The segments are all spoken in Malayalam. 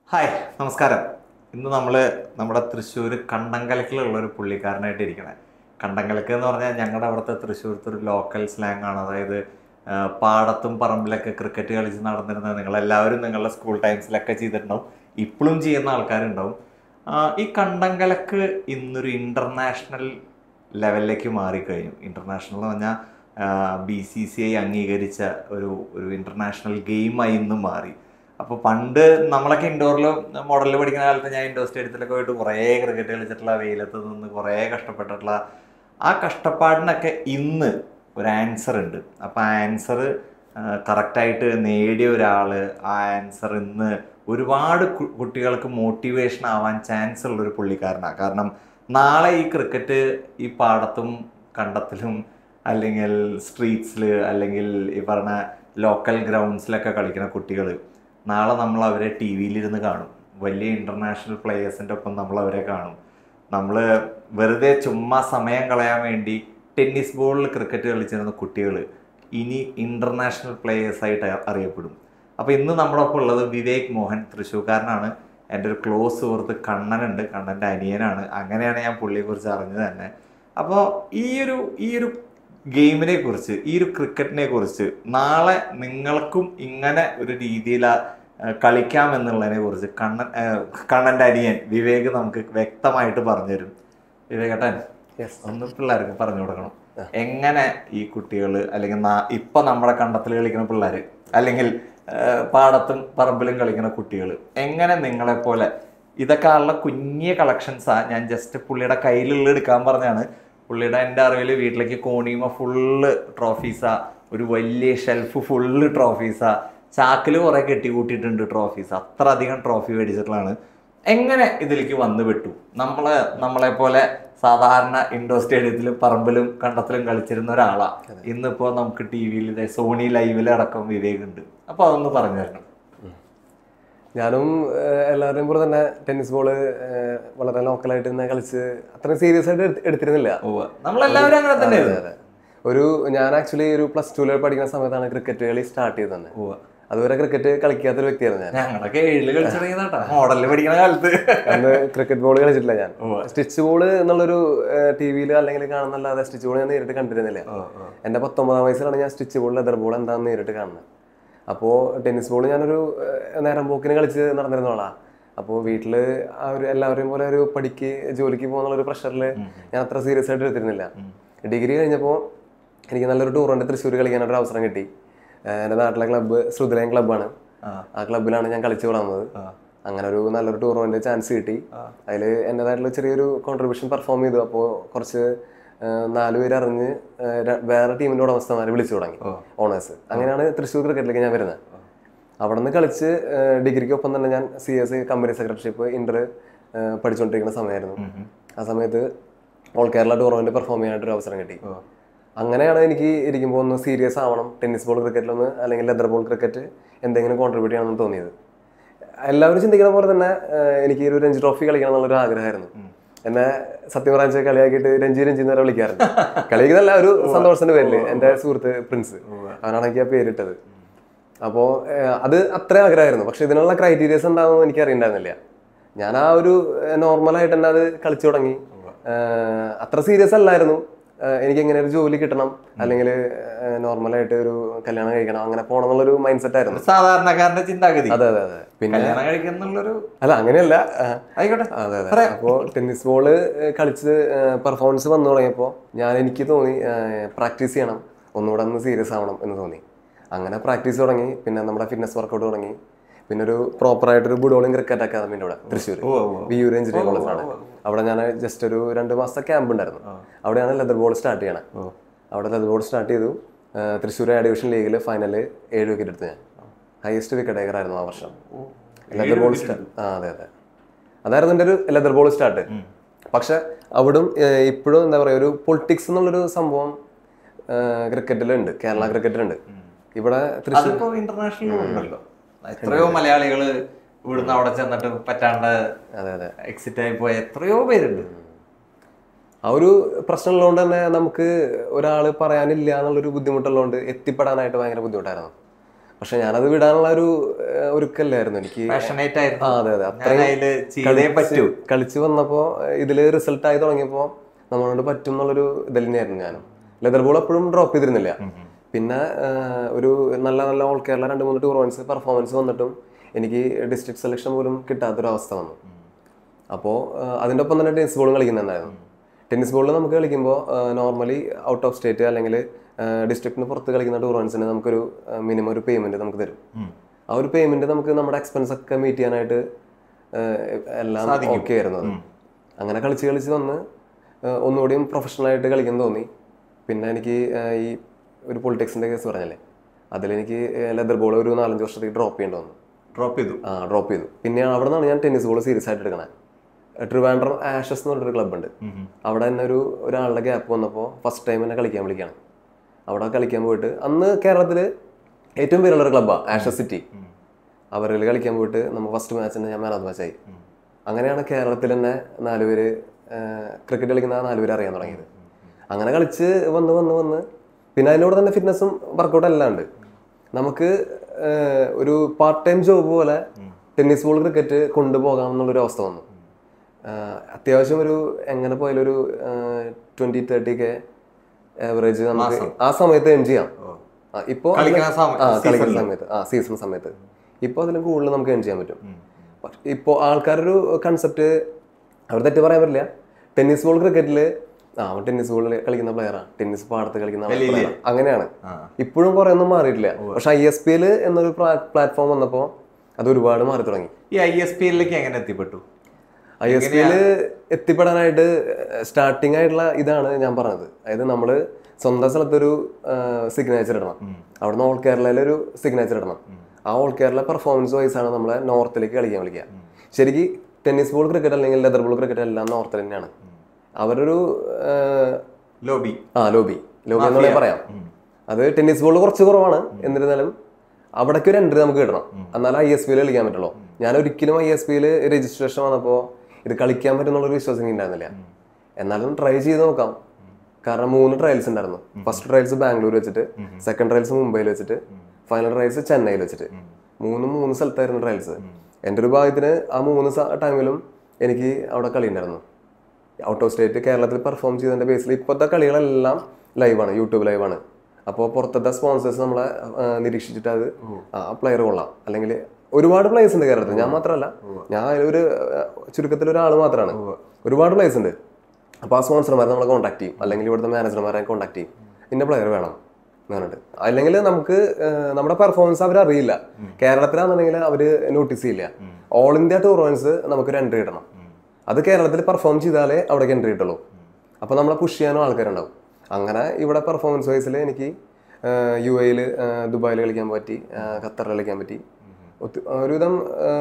ഹായ് നമസ്കാരം ഇന്ന് നമ്മൾ നമ്മുടെ തൃശ്ശൂർ കണ്ടങ്കലക്കിലുള്ള ഒരു പുള്ളിക്കാരനായിട്ട് ഇരിക്കണേ കണ്ടങ്കലക്ക് എന്ന് പറഞ്ഞാൽ ഞങ്ങളുടെ അവിടുത്തെ തൃശ്ശൂരത്തെ ഒരു ലോക്കൽ സ്ലാങ് ആണ് അതായത് ആ, പാടത്തും പറമ്പിലൊക്കെ ക്രിക്കറ്റ് കളിച്ച് നടന്നിരുന്നത് നിങ്ങളെല്ലാവരും നിങ്ങളുടെ സ്കൂൾ ടൈംസിലൊക്കെ ചെയ്തിട്ടുണ്ടാവും ഇപ്പോഴും ചെയ്യുന്ന ആൾക്കാരുണ്ടാവും ആ, ഈ കണ്ടങ്കലക്ക് ഇന്നൊരു ഇൻ്റർനാഷണൽ ലെവലിലേക്ക് മാറിക്കഴിഞ്ഞു ഇൻ്റർനാഷണൽ എന്ന് പറഞ്ഞാൽ ബി സി സി ഐ അംഗീകരിച്ച ഒരു ഒരു ഇൻ്റർനാഷണൽ ഗെയിമായി ഇന്ന് മാറി അപ്പോൾ പണ്ട് നമ്മളൊക്കെ ഇൻഡോറിലും മോഡലിൽ പഠിക്കുന്ന കാലത്ത് ഞാൻ ഇൻഡോർ സ്റ്റേഡിയത്തിലൊക്കെ പോയിട്ട് കുറേ ക്രിക്കറ്റ് കളിച്ചിട്ടുള്ള വെയിലത്ത് നിന്ന് കുറേ കഷ്ടപ്പെട്ടിട്ടുള്ള ആ കഷ്ടപ്പാടിനൊക്കെ ഇന്ന് ഒരു ആൻസർ ഉണ്ട് അപ്പോൾ ആ ആൻസർ കറക്റ്റായിട്ട് നേടിയ ഒരാൾ ആ ആൻസർ ഇന്ന് ഒരുപാട് കു- കുട്ടികൾക്ക് മോട്ടിവേഷൻ ആവാൻ ചാൻസ് ഉള്ളൊരു പുള്ളിക്കാരനാണ് കാരണം നാളെ ഈ ക്രിക്കറ്റ് ഈ പാടത്തും കണ്ടത്തിലും അല്ലെങ്കിൽ സ്ട്രീറ്റ്സിൽ അല്ലെങ്കിൽ ഈ പറഞ്ഞ ലോക്കൽ ഗ്രൗണ്ട്സിലൊക്കെ കളിക്കുന്ന കുട്ടികൾ നാളെ നമ്മൾ അവരെ ടി വിയിലിരുന്ന് കാണും വലിയ ഇൻ്റർനാഷണൽ പ്ലേയേഴ്സിൻ്റെ ഒപ്പം നമ്മൾ അവരെ കാണും നമ്മൾ വെറുതെ ചുമ്മാ സമയം കളയാൻ വേണ്ടി ടെന്നീസ് ബോളിൽ ക്രിക്കറ്റ് കളിച്ചിരുന്ന കുട്ടികൾ ഇനി ഇൻ്റർനാഷണൽ പ്ലേയേഴ്സായിട്ട് അറിയപ്പെടും അപ്പോൾ ഇന്ന് നമ്മുടെ ഒപ്പം ഉള്ളത് വിവേക് മോഹൻ തൃശ്ശൂർക്കാരനാണ് എൻ്റെ ഒരു ക്ലോസ് സുഹൃത്ത് കണ്ണനുണ്ട് കണ്ണൻ്റെ അനിയനാണ് അങ്ങനെയാണ് ഞാൻ പുള്ളിയെക്കുറിച്ച് അറിഞ്ഞത് തന്നെ അപ്പോൾ ഈ ഒരു ഈ ഒരു ഗെയിമിനെ കുറിച്ച് ഈ ഒരു ക്രിക്കറ്റിനെ കുറിച്ച് നാളെ നിങ്ങൾക്കും ഇങ്ങനെ ഒരു രീതിയിൽ കളിക്കാം എന്നുള്ളതിനെ കുറിച്ച് കണ്ണൻ ആ, കണ്ണൻ്റെ അനിയൻ വിവേക് നമുക്ക് വ്യക്തമായിട്ട് പറഞ്ഞു തരും വിവേകേട്ടൻ ഒന്ന് പിള്ളേർക്ക് പറഞ്ഞു കൊടുക്കണം എങ്ങനെ ഈ കുട്ടികൾ അല്ലെങ്കിൽ നാ- ഇപ്പൊ നമ്മുടെ കണ്ടത്തിൽ കളിക്കുന്ന പിള്ളേർ അല്ലെങ്കിൽ ആ, പാടത്തും പറമ്പിലും കളിക്കുന്ന കുട്ടികൾ എങ്ങനെ നിങ്ങളെ പോലെ ഇതൊക്കെ ഉള്ള കുഞ്ഞിയ കളക്ഷൻസാ ഞാൻ ജസ്റ്റ് പുള്ളിയുടെ കയ്യിലുള്ള എടുക്കാൻ പറഞ്ഞാണ് പുള്ളിയുടെ എൻ്റെ അറിവിൽ വീട്ടിലേക്ക് കോണിയുമ ഫുള്ള് ട്രോഫീസാ ഒരു വലിയ ഷെൽഫ് ഫുള്ള് ട്രോഫീസാ ചാക്കിൽ കുറെ കെട്ടി കൂട്ടിയിട്ടുണ്ട് ട്രോഫീസ് അത്ര അധികം ട്രോഫി മേടിച്ചിട്ടുള്ളതാണ് എങ്ങനെ ഇതിലേക്ക് വന്നു വിട്ടു നമ്മള് നമ്മളെ പോലെ സാധാരണ ഇൻഡോർ സ്റ്റേഡിയത്തിലും പറമ്പിലും കണ്ടത്തിലും കളിച്ചിരുന്ന ഒരാളാ ഇന്നിപ്പോ നമുക്ക് ടി വിയിൽ സോണി ലൈവിൽ അടക്കം വിവേക് ഉണ്ട് അപ്പൊ അതൊന്ന് പറഞ്ഞു തരണം ഞാനും ഏഹ്, എല്ലാവരെയും പോലെ തന്നെ ടെന്നീസ് ബോള് ഏഹ്, വളരെ ലോക്കലായിട്ട് തന്നെ കളിച്ച് അത്രയും സീരിയസ് ആയിട്ട് എടുത്ത് എടുത്തിരുന്നില്ല ഉവ്വ്. നമ്മളെല്ലാവരും അങ്ങനെ തന്നെ അതെ, അതെ. ഒരു ഞാൻ ആക്ച്വലി ഒരു പ്ലസ് ടുവിൽ പഠിക്കുന്ന സമയത്താണ് ക്രിക്കറ്റ് കളി സ്റ്റാർട്ട് ചെയ്തത് തന്നെ അതുവരെ ക്രിക്കറ്റ് കളിക്കാത്തൊരു വ്യക്തിയായിരുന്നു ഞാൻ ഞങ്ങളൊക്കെ ഏഴില് കളിച്ചിറങ്ങിയതാട്ടാ മോഡലിൽ പഠിക്കുന്ന കാലത്ത് അന്ന് ക്രിക്കറ്റ് ബോൾ കളിച്ചിട്ടില്ല ഞാൻ ഉവ്വ്. സ്റ്റിച്ച് ബോൾ എന്നുള്ളൊരു ടി വിയിൽ അല്ലെങ്കിൽ കാണുന്നല്ലാതെ സ്റ്റിച്ച് ബോൾ ഞാൻ നേരിട്ട് കണ്ടിരുന്നില്ല എൻ്റെ പത്തൊമ്പതാം വയസ്സിലാണ് ഞാൻ സ്റ്റിച്ച് ബോൾ ലെതർ ബോൾ എന്താണെന്ന് നേരിട്ട് കാണുന്നത് അപ്പോൾ ടെന്നീസ് ബോൾ ഞാനൊരു ഏഹ്, നേരം പോക്കിന് കളിച്ച് നടന്നിരുന്നോളാ അപ്പോൾ വീട്ടിൽ ആ ഒരു എല്ലാവരെയും പോലെ ഒരു പഠിക്ക് ജോലിക്ക് പോകുന്ന ഒരു പ്രഷറിൽ ഞാൻ അത്ര സീരിയസ് ആയിട്ട് എടുത്തിരുന്നില്ല ഡിഗ്രി കഴിഞ്ഞപ്പോൾ എനിക്ക് നല്ലൊരു ടൂറുണ്ട് തൃശ്ശൂർ കളിക്കാനൊരു അവസരം കിട്ടി ഏഹ്, എൻ്റെ നാട്ടിലെ ക്ലബ്ബ് ശ്രുതിലയം ക്ലബ്ബാണ് ആ. ആ ക്ലബ്ബിലാണ് ഞാൻ കളിച്ചു വളർന്നത് അങ്ങനെ ഒരു നല്ലൊരു ടൂർണമെന്റ് ചാൻസ് കിട്ടി അതിൽ എൻ്റെതായിട്ടുള്ള ചെറിയൊരു കോൺട്രിബ്യൂഷൻ പെർഫോം ചെയ്തു അപ്പോൾ കുറച്ച് ഏഹ്, നാല് പേര് അറിഞ്ഞ് ഏഹ്, ര- വേറെ ടീമിന്റെ ഉടമസ്ഥന്മാരെ വിളിച്ചു തുടങ്ങി ഓണേഴ്സ് അങ്ങനെയാണ് തൃശ്ശൂർ ക്രിക്കറ്റിലേക്ക് ഞാൻ വരുന്നത് അവിടെ നിന്ന് കളിച്ച് ഏഹ്, ഡിഗ്രിക്കൊപ്പം തന്നെ ഞാൻ C S company secretaryship inter പഠിച്ചുകൊണ്ടിരിക്കുന്ന സമയമായിരുന്നു ആ സമയത്ത് ഓൾ കേരള ടൂർണമെന്റ് പെർഫോം ചെയ്യാനായിട്ടൊരു അവസരം കിട്ടി അങ്ങനെയാണ് എനിക്ക് ഇരിക്കുമ്പോൾ ഒന്ന് സീരിയസ് ആവണം ടെന്നീസ് ബോൾ ക്രിക്കറ്റിലൊന്ന് അല്ലെങ്കിൽ ലെതർ ബോൾ ക്രിക്കറ്റ് എന്തെങ്കിലും കോൺട്രിബ്യൂട്ട് ചെയ്യണമെന്ന് തോന്നിയത് എല്ലാവരും ചിന്തിക്കുന്ന പോലെ തന്നെ ഏഹ്, എനിക്ക് ഒരു രഞ്ജി ട്രോഫി കളിക്കണം എന്നുള്ളൊരു ആഗ്രഹമായിരുന്നു എന്നെ സത്യം പറഞ്ഞ കളിയാക്കിയിട്ട് രഞ്ജി രഞ്ജി എന്ന് വരെ വിളിക്കാറുണ്ട് കളിക്കുന്നല്ല ഒരു സന്തോഷത്തിന്റെ പേരില് എന്റെ സുഹൃത്ത് പ്രിൻസ് അവനാണ് എനിക്ക് ആ പേരിട്ടത് അപ്പോൾ അത് അത്ര ആഗ്രഹമായിരുന്നു പക്ഷെ ഇതിനുള്ള ക്രൈറ്റീരിയസ് ഉണ്ടാകുമെന്ന് എനിക്ക് അറിയണ്ടായിരുന്നില്ല ഞാൻ ആ ഒരു നോർമലായിട്ട് തന്നെ അത് കളിച്ചു തുടങ്ങി ഏഹ്, അത്ര സീരിയസ് അല്ലായിരുന്നു ഏഹ്, എനിക്ക് എങ്ങനെ ഒരു ജോലി കിട്ടണം അല്ലെങ്കിൽ നോർമലായിട്ട് ഒരു കല്യാണം കഴിക്കണം അങ്ങനെ പോകണം എന്നുള്ളൊരു മൈൻഡ് സെറ്റ് ആയിരുന്നു സാധാരണക്കാരന്റെ ചിന്താഗതി അതെ അതെ അതെ പിന്നെ കല്യാണം കഴിക്കുന്നുള്ളൊരു അല്ല അങ്ങനെയല്ല ഏഹ്, ആയിക്കോട്ടെ അതെ അതെ അപ്പോൾ ടെന്നീസ് ബോള് കളിച്ച് പെർഫോമൻസ് വന്നു തുടങ്ങിയപ്പോൾ ഞാൻ എനിക്ക് തോന്നി പ്രാക്ടീസ് ചെയ്യണം ഒന്നുകൂടെ ഒന്ന് സീരിയസ് ആവണം എന്ന് തോന്നി അങ്ങനെ പ്രാക്ടീസ് തുടങ്ങി പിന്നെ നമ്മുടെ ഫിറ്റ്നസ് വർക്കൗട്ട് തുടങ്ങി പിന്നെ ഒരു പ്രോപ്പർ ആയിട്ടൊരു ബുഡോളിംഗ് ക്രിക്കറ്റ് അക്കാദമിൻ്റെ അവിടെ തൃശ്ശൂർ ഉവ്വ് ഉവ്വ്. വിയൂർ എഞ്ചിനീയറിംഗ് കോളേജിലാണ് അവിടെ ഞാൻ ജസ്റ്റ് ഒരു രണ്ട് മാസത്തെ ക്യാമ്പ് ഉണ്ടായിരുന്നു അവിടെയാണ് ലെതർ ബോൾ സ്റ്റാർട്ട് ചെയ്യണത് അവിടെ ലെതർ ബോൾ സ്റ്റാർട്ട് ചെയ്തു ആ, തൃശ്ശൂർ എ ഡിവിഷൻ ലീഗിൽ ഫൈനല് ഏഴ് വിക്കറ്റ് എടുത്ത് ഞാൻ ഹയസ്റ്റ് വിക്കറ്റ് ടേക്കർ ആയിരുന്നു ആ വർഷം ലെതർ ബോൾ സ്റ്റാർട്ട് ആ അതെ അതെ അതായിരുന്നു എൻ്റെ ഒരു ലെതർ ബോൾ സ്റ്റാർട്ട് പക്ഷെ അവിടും ഏഹ്, ഇപ്പോഴും എന്താ പറയുക ഒരു പൊളിറ്റിക്സ് എന്നുള്ളൊരു സംഭവം ക്രിക്കറ്റിലുണ്ട് കേരള ക്രിക്കറ്റിലുണ്ട് ഇവിടെ തൃശ്ശൂർ അതിപ്പോ ഇന്റർനാഷണൽ ഉണ്ടല്ലോ എത്രയോ മലയാളികള് ഇവിടുന്ന് അവിടെ ചെന്നിട്ട് പറ്റാണ്ട് അതെ അതെ എക്സിറ്റ് ആയി പോയ എത്രയോ പേരുണ്ട് ആ ഒരു പ്രശ്നം ഉള്ളതുകൊണ്ട് തന്നെ നമുക്ക് ഒരാൾ പറയാനില്ല എന്നുള്ളൊരു ബുദ്ധിമുട്ടുള്ളതുകൊണ്ട് എത്തിപ്പെടാനായിട്ട് ഭയങ്കര ബുദ്ധിമുട്ടായിരുന്നു പക്ഷെ ഞാനത് വിടാനുള്ള ഒരു ഏഹ്, ഒരുക്കല്ലായിരുന്നു എനിക്ക് പാഷനേറ്റ് ആയിരുന്നു ആ അതെ അതെ ഞാൻ അത്രയും അതില് ചെയ്തേ പറ്റൂ കളിച്ച് വന്നപ്പോൾ ഇതിൽ റിസൾട്ട് ആയി തുടങ്ങിയപ്പോൾ നമ്മളോട് പറ്റും എന്നുള്ളൊരു ഇതിൽ തന്നെയായിരുന്നു ഞാനും ലെതർ ബോൾ എപ്പോഴും ഡ്രോപ്പ് ചെയ്തിരുന്നില്ല പിന്നെ ആഹ്, ഒരു നല്ല നല്ല ഓൾ കേരള രണ്ട് മൂന്ന് ടൂർണമെന്റ്സ് പെർഫോമൻസ് വന്നിട്ടും എനിക്ക് ഡിസ്ട്രിക്ട് സെലക്ഷൻ പോലും കിട്ടാത്തൊരു അവസ്ഥ വന്നു അപ്പോൾ അതിൻ്റെ ഒപ്പം തന്നെ ടെന്നീസ് ബോളും കളിക്കുന്നുണ്ടായിരുന്നു ടെന്നീസ് ബോളിൽ നമുക്ക് കളിക്കുമ്പോൾ നോർമലി ഔട്ട് ഓഫ് സ്റ്റേറ്റ് അല്ലെങ്കിൽ ഡിസ്ട്രിക്റ്റിന് പുറത്ത് കളിക്കുന്ന ടൂർണമെന്റ്സിന് നമുക്കൊരു മിനിമം ഒരു പേയ്മെന്റ് നമുക്ക് തരും ഉം. ആ ഒരു പേയ്മെന്റ് നമുക്ക് നമ്മുടെ എക്സ്പെൻസ് ഒക്കെ മീറ്റ് ചെയ്യാനായിട്ട് ആഹ്, എല്ലാം ഓക്കെ ആയിരുന്നു അത്. അങ്ങനെ കളിച്ച് കളിച്ച് വന്ന് ആഹ്, ഒന്നുകൂടിയും പ്രൊഫഷണൽ ആയിട്ട് കളിക്കാൻ തോന്നി പിന്നെ എനിക്ക് ആഹ്, ഈ ഒരു പൊളിറ്റിക്സിന്റെ കേസ് പറഞ്ഞല്ലേ അതിലെനിക്ക് ലെതർ ബോൾ ഒരു നാലഞ്ച് വർഷത്തേക്ക് ഡ്രോപ്പ് ചെയ്യേണ്ടി വന്നു ഡ്രോപ്പ് ചെയ്തു ആ ഡ്രോപ്പ് ചെയ്തു പിന്നെ അവിടെ നിന്നാണ് ഞാൻ ടെന്നീസ് ബോൾ സീരിയസ് ആയിട്ട് എടുക്കണേ ട്രിവാൻഡ്രം ആഷസ് എന്ന് പറഞ്ഞൊരു ക്ലബ്ബ് ഉണ്ട് ഉം. അവിടെ തന്നെ ഒരു ഒരാളുടെ ഗ്യാപ്പ് വന്നപ്പോൾ ഫസ്റ്റ് ടൈം എന്നെ കളിക്കാൻ വിളിക്കുകയാണ് അവിടെ കളിക്കാൻ പോയിട്ട് അന്ന് കേരളത്തിൽ ഏറ്റവും പേരുള്ള ഒരു ക്ലബ്ബാണ് ആഷസ് സിറ്റി ഉം. അവരിൽ കളിക്കാൻ പോയിട്ട് നമ്മൾ ഫസ്റ്റ് മാച്ചിന് ഞാൻ മാൻ ഓഫ് മാച്ചായി അങ്ങനെയാണ് കേരളത്തിൽ തന്നെ നാലുപേര് ക്രിക്കറ്റ് കളിക്കുന്ന ആ നാലുപേര് അറിയാൻ തുടങ്ങിയത് അങ്ങനെ കളിച്ച് വന്ന് വന്ന് വന്ന് പിന്നെ അതിനോട് തന്നെ ഫിറ്റ്നസ്സും വർക്കൗട്ടും എല്ലാം ഉണ്ട് നമുക്ക് ഏഹ്, ഒരു പാർട്ട് ടൈം ജോബ് പോലെ ടെന്നീസ് ബോൾ ക്രിക്കറ്റ് കൊണ്ടുപോകാം എന്നുള്ളൊരു അവസ്ഥ വന്നു ആഹ്, അത്യാവശ്യം ഒരു എങ്ങനെ പോയാലും ഒരു ട്വന്റി തേർട്ടി കെ ആവറേജ് നമുക്ക് ആ സമയത്ത് എൻ ചെയ്യാം ഓ. ആ, ഇപ്പോ കളിക്കുന്ന സമയ- ആ കളിക്കുന്ന seasonല്. സമയത്ത് ആ സീസൺ സമയത്ത് ഇപ്പോൾ അതിലും കൂടുതൽ നമുക്ക് എൻ ചെയ്യാൻ പറ്റും ഉം. പക്ഷെ ഇപ്പോൾ ആൾക്കാരൊരു കൺസെപ്റ്റ് അവർ തെറ്റ് പറയാൻ പറ്റില്ല ടെന്നീസ് ബോൾ ക്രിക്കറ്റിൽ ആ അവൻ ടെന്നീസ് ബോൾ കളിക്കുന്ന പ്ലെയറാണ് ടെന്നീസ് പാടത്ത് കളിക്കുന്ന വലിയ player ആ. അങ്ങനെയാണ് ആ. ഇപ്പോഴും കുറെ ഒന്നും മാറിയിട്ടില്ല പക്ഷെ ഐ എസ് പി എൽ എന്നൊരു പ്ലാറ്റ്ഫോം വന്നപ്പോൾ അത് ഒരുപാട് മാറി തുടങ്ങി ഈ ഐ എസ് പി എല്ലിലേക്ക് എങ്ങനെ എത്തിപ്പെട്ടു ഐ എസ് പിയിൽ എത്തിപ്പെടാനായിട്ട് സ്റ്റാർട്ടിങ് ആയിട്ടുള്ള ഇതാണ് ഞാൻ പറഞ്ഞത് അതായത് നമ്മൾ സ്വന്തം സ്ഥലത്തൊരു സിഗ്നേച്ചർ ഇടണം അവിടുന്ന് ഓൾ കേരളയിലെ ഒരു സിഗ്നേച്ചർ ഇടണം ആ ഓൾ കേരള പെർഫോമൻസ് വൈസ് ആണ് നമ്മളെ നോർത്തിലേക്ക് കളിക്കാൻ വിളിക്കുക ശരിക്കും ടെന്നീസ് ബോൾ ക്രിക്കറ്റ് അല്ലെങ്കിൽ ലെതർ ബോൾ ക്രിക്കറ്റ് എല്ലാം നോർത്തിൽ തന്നെയാണ് അവരൊരു ആ, ലോബി ആ ലോബി ലോബി എന്ന് വേണമെങ്കിൽ പറയാം അത് ടെന്നീസ് ബോൾ കുറച്ച് കുറവാണ് എന്നിരുന്നാലും അവിടേക്ക് ഒരു എൻട്രി നമുക്ക് കിട്ടണം എന്നാലും ഐ എസ് പിയിൽ കളിക്കാൻ പറ്റുള്ളൂ ഞാൻ ഒരിക്കലും ഐ എസ് പിയിൽ രജിസ്ട്രേഷൻ വന്നപ്പോൾ ഇത് കളിക്കാൻ പറ്റുന്നുള്ളൊരു വിശ്വാസം എനിക്ക് ഉണ്ടായിരുന്നില്ല എന്നാലും ട്രൈ ചെയ്ത് നോക്കാം കാരണം മൂന്ന് ട്രയൽസ് ഉണ്ടായിരുന്നു ഫസ്റ്റ് ട്രയൽസ് ബാംഗ്ലൂർ വെച്ചിട്ട് സെക്കൻഡ് ട്രയൽസ് മുംബൈയിൽ വെച്ചിട്ട് ഫൈനൽ ട്രയൽസ് ചെന്നൈയിൽ വെച്ചിട്ട് മൂന്നും മൂന്ന് സ്ഥലത്തായിരുന്നു ട്രയൽസ് എൻ്റെ ഒരു ഭാഗ്യത്തിന് ആ മൂന്ന് ടൈമിലും എനിക്ക് അവിടെ കളി ഉണ്ടായിരുന്നു ഔട്ട് ഓഫ് സ്റ്റേറ്റ് കേരളത്തിൽ പെർഫോം ചെയ്തതിന്റെ ബേസിൽ ഇപ്പോഴത്തെ കളികളെല്ലാം ലൈവാണ് യൂട്യൂബ് ലൈവാണ് അപ്പോൾ പുറത്തത്തെ സ്പോൺസേഴ്സ് നമ്മളെ ആ, നിരീക്ഷിച്ചിട്ട് അത് ആ പ്ലെയർ കൊള്ളാം അല്ലെങ്കിൽ ഒരുപാട് പ്ലേയേഴ്സ് ഉണ്ട് കേരളത്തിൽ ഞാൻ മാത്രമല്ല ഞാൻ ഒരു ആ, ചുരുക്കത്തിൽ ഒരാൾ മാത്രമാണ് ഒരുപാട് പ്ലേയേഴ്സ് ഉണ്ട് അപ്പോൾ ആ സ്പോൺസർമാരെ നമ്മളെ കോൺടാക്ട് ചെയ്യും അല്ലെങ്കിൽ ഇവിടുത്തെ മാനേജർമാരെ കോൺടാക്ട് ചെയ്യും ഇന്ന പ്ലെയർ വേണം എന്ന് പറഞ്ഞിട്ട് അല്ലെങ്കിൽ നമുക്ക് ആ, നമ്മുടെ പെർഫോമൻസ് അവർ അറിയില്ല കേരളത്തിലാണെന്നുണ്ടെങ്കിൽ അവർ നോട്ടീസ് ചെയ്യില്ല ഓൾ ഇന്ത്യ ടൂർണമെന്റ്സ് നമുക്കൊരു എൻട്രി കിട്ടണം അത് കേരളത്തിൽ പെർഫോം ചെയ്താലേ അവിടേക്ക് എൻട്രി കിട്ടുള്ളൂ അപ്പോൾ നമ്മളെ പുഷ് ചെയ്യാനും ആൾക്കാരുണ്ടാവും അങ്ങനെ ഇവിടെ പെർഫോമൻസ് വൈസിൽ എനിക്ക് യു എയിൽ ദുബായിൽ കളിക്കാൻ പറ്റി ആ, ഖത്തറിൽ കളിക്കാൻ പറ്റി ഒത്തി- ഒരുവിധം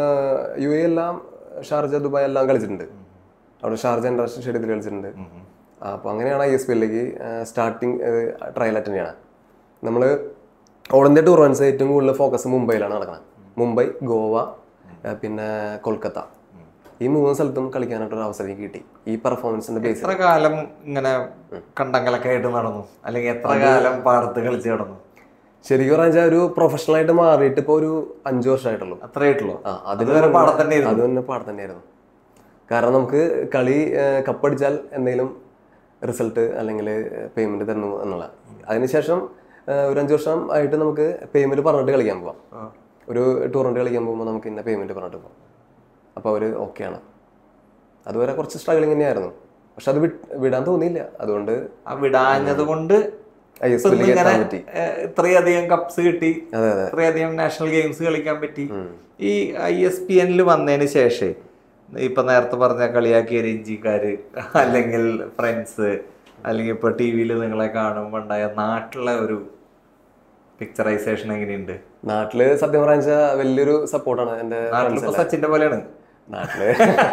യു എ എല്ലാം ഷാർജ ദുബായ് എല്ലാം കളിച്ചിട്ടുണ്ട് അവിടെ ഷാർജ ഇൻ്റർനാഷണൽ സ്റ്റേഡിയത്തിൽ കളിച്ചിട്ടുണ്ട് അപ്പോൾ അങ്ങനെയാണ് ഐ എസ് പി എല്ലിലേക്ക് സ്റ്റാർട്ടിങ് ട്രയൽ അറ്റൻഡ് ചെയ്യണം നമ്മൾ ഓൾ ഇന്ത്യ ടൂർണമെൻറ്റ്സ് ഏറ്റവും കൂടുതൽ ഫോക്കസ് മുംബൈയിലാണ് നടക്കുന്നത് മുംബൈ ഗോവ ആ, പിന്നെ കൊൽക്കത്ത ഈ മൂന്ന് സ്ഥലത്തും കളിക്കാനായിട്ടൊരു അവസരം എനിക്ക് കിട്ടി ഈ പെർഫോമൻസിന്റെ ബേസിൽ എത്ര കാലം ഇങ്ങനെ കണ്ടങ്കലൊക്കെ ആയിട്ട് നടന്നു അല്ലെങ്കിൽ എത്ര കാലം പാടത്ത് കളിച്ച് നടന്നു ശരിക്കും പറഞ്ഞാൽ ഒരു പ്രൊഫഷണൽ ആയിട്ട് മാറിയിട്ട് ഇപ്പോൾ ഒരു അഞ്ചു വർഷമായിട്ടുള്ളൂ അത്രേ ആയിട്ടുള്ളൂ ആ അതിന് അതുവരെ പാടത്ത് തന്നെയായിരുന്നു. അത് തന്നെ പാടത്ത് തന്നെയായിരുന്നു കാരണം നമുക്ക് കളി ഏഹ്, കപ്പടിച്ചാൽ എന്തെങ്കിലും റിസൾട്ട് അല്ലെങ്കിൽ പേയ്മെന്റ് തരുന്നു എന്നുള്ള അതിനുശേഷം ഏഹ്, ഒരു അഞ്ച് വർഷം ആയിട്ട് നമുക്ക് പേയ്മെന്റ് പറഞ്ഞിട്ട് കളിക്കാൻ പോവാം ഒരു ടൂർണമെന്റ് കളിക്കാൻ പോകുമ്പോൾ നമുക്ക് ഇന്ന പേയ്മെന്റ് പറഞ്ഞിട്ട് പോകാം അപ്പോൾ അവർ ഓക്കെയാണ് അതുവരെ കുറച്ച് സ്ട്രഗിളിങ് തന്നെയായിരുന്നു പക്ഷെ അത് വിട്ട് വിടാൻ തോന്നിയില്ല അതുകൊണ്ട് ആ വിടാഞ്ഞത് കൊണ്ട് ഐ എസ് ഇപ്പൊ പിയിലേക്ക് ഇങ്ങനെ എത്താൻ പറ്റി ഏഹ്, ഇത്രയധികം കപ്സ് കിട്ടി അതെ അതെ ഇത്രയധികം നാഷണൽ ഗെയിംസ് കളിക്കാൻ പറ്റി ഈ ഐ എസ് പി എനിൽ വന്നതിന് ശേഷം ഇപ്പൊ നേരത്തെ പറഞ്ഞ കളിയാക്കിയ രഞ്ജിക്കാര് അല്ലെങ്കിൽ ഫ്രണ്ട്സ് അല്ലെങ്കിൽ ഇപ്പൊ ടി വിയിൽ നിങ്ങളെ കാണുമ്പോൾ ഉണ്ടായ നാട്ടിലെ ഒരു പിക്ചറൈസേഷൻ എങ്ങനെയുണ്ട് നാട്ടില് സത്യം പറഞ്ഞാൽ വലിയൊരു സപ്പോർട്ടാണ് എൻ്റെ നാട്ടിലിപ്പോ സച്ചിന്റെ പോലെയാണ് നാട്ടില്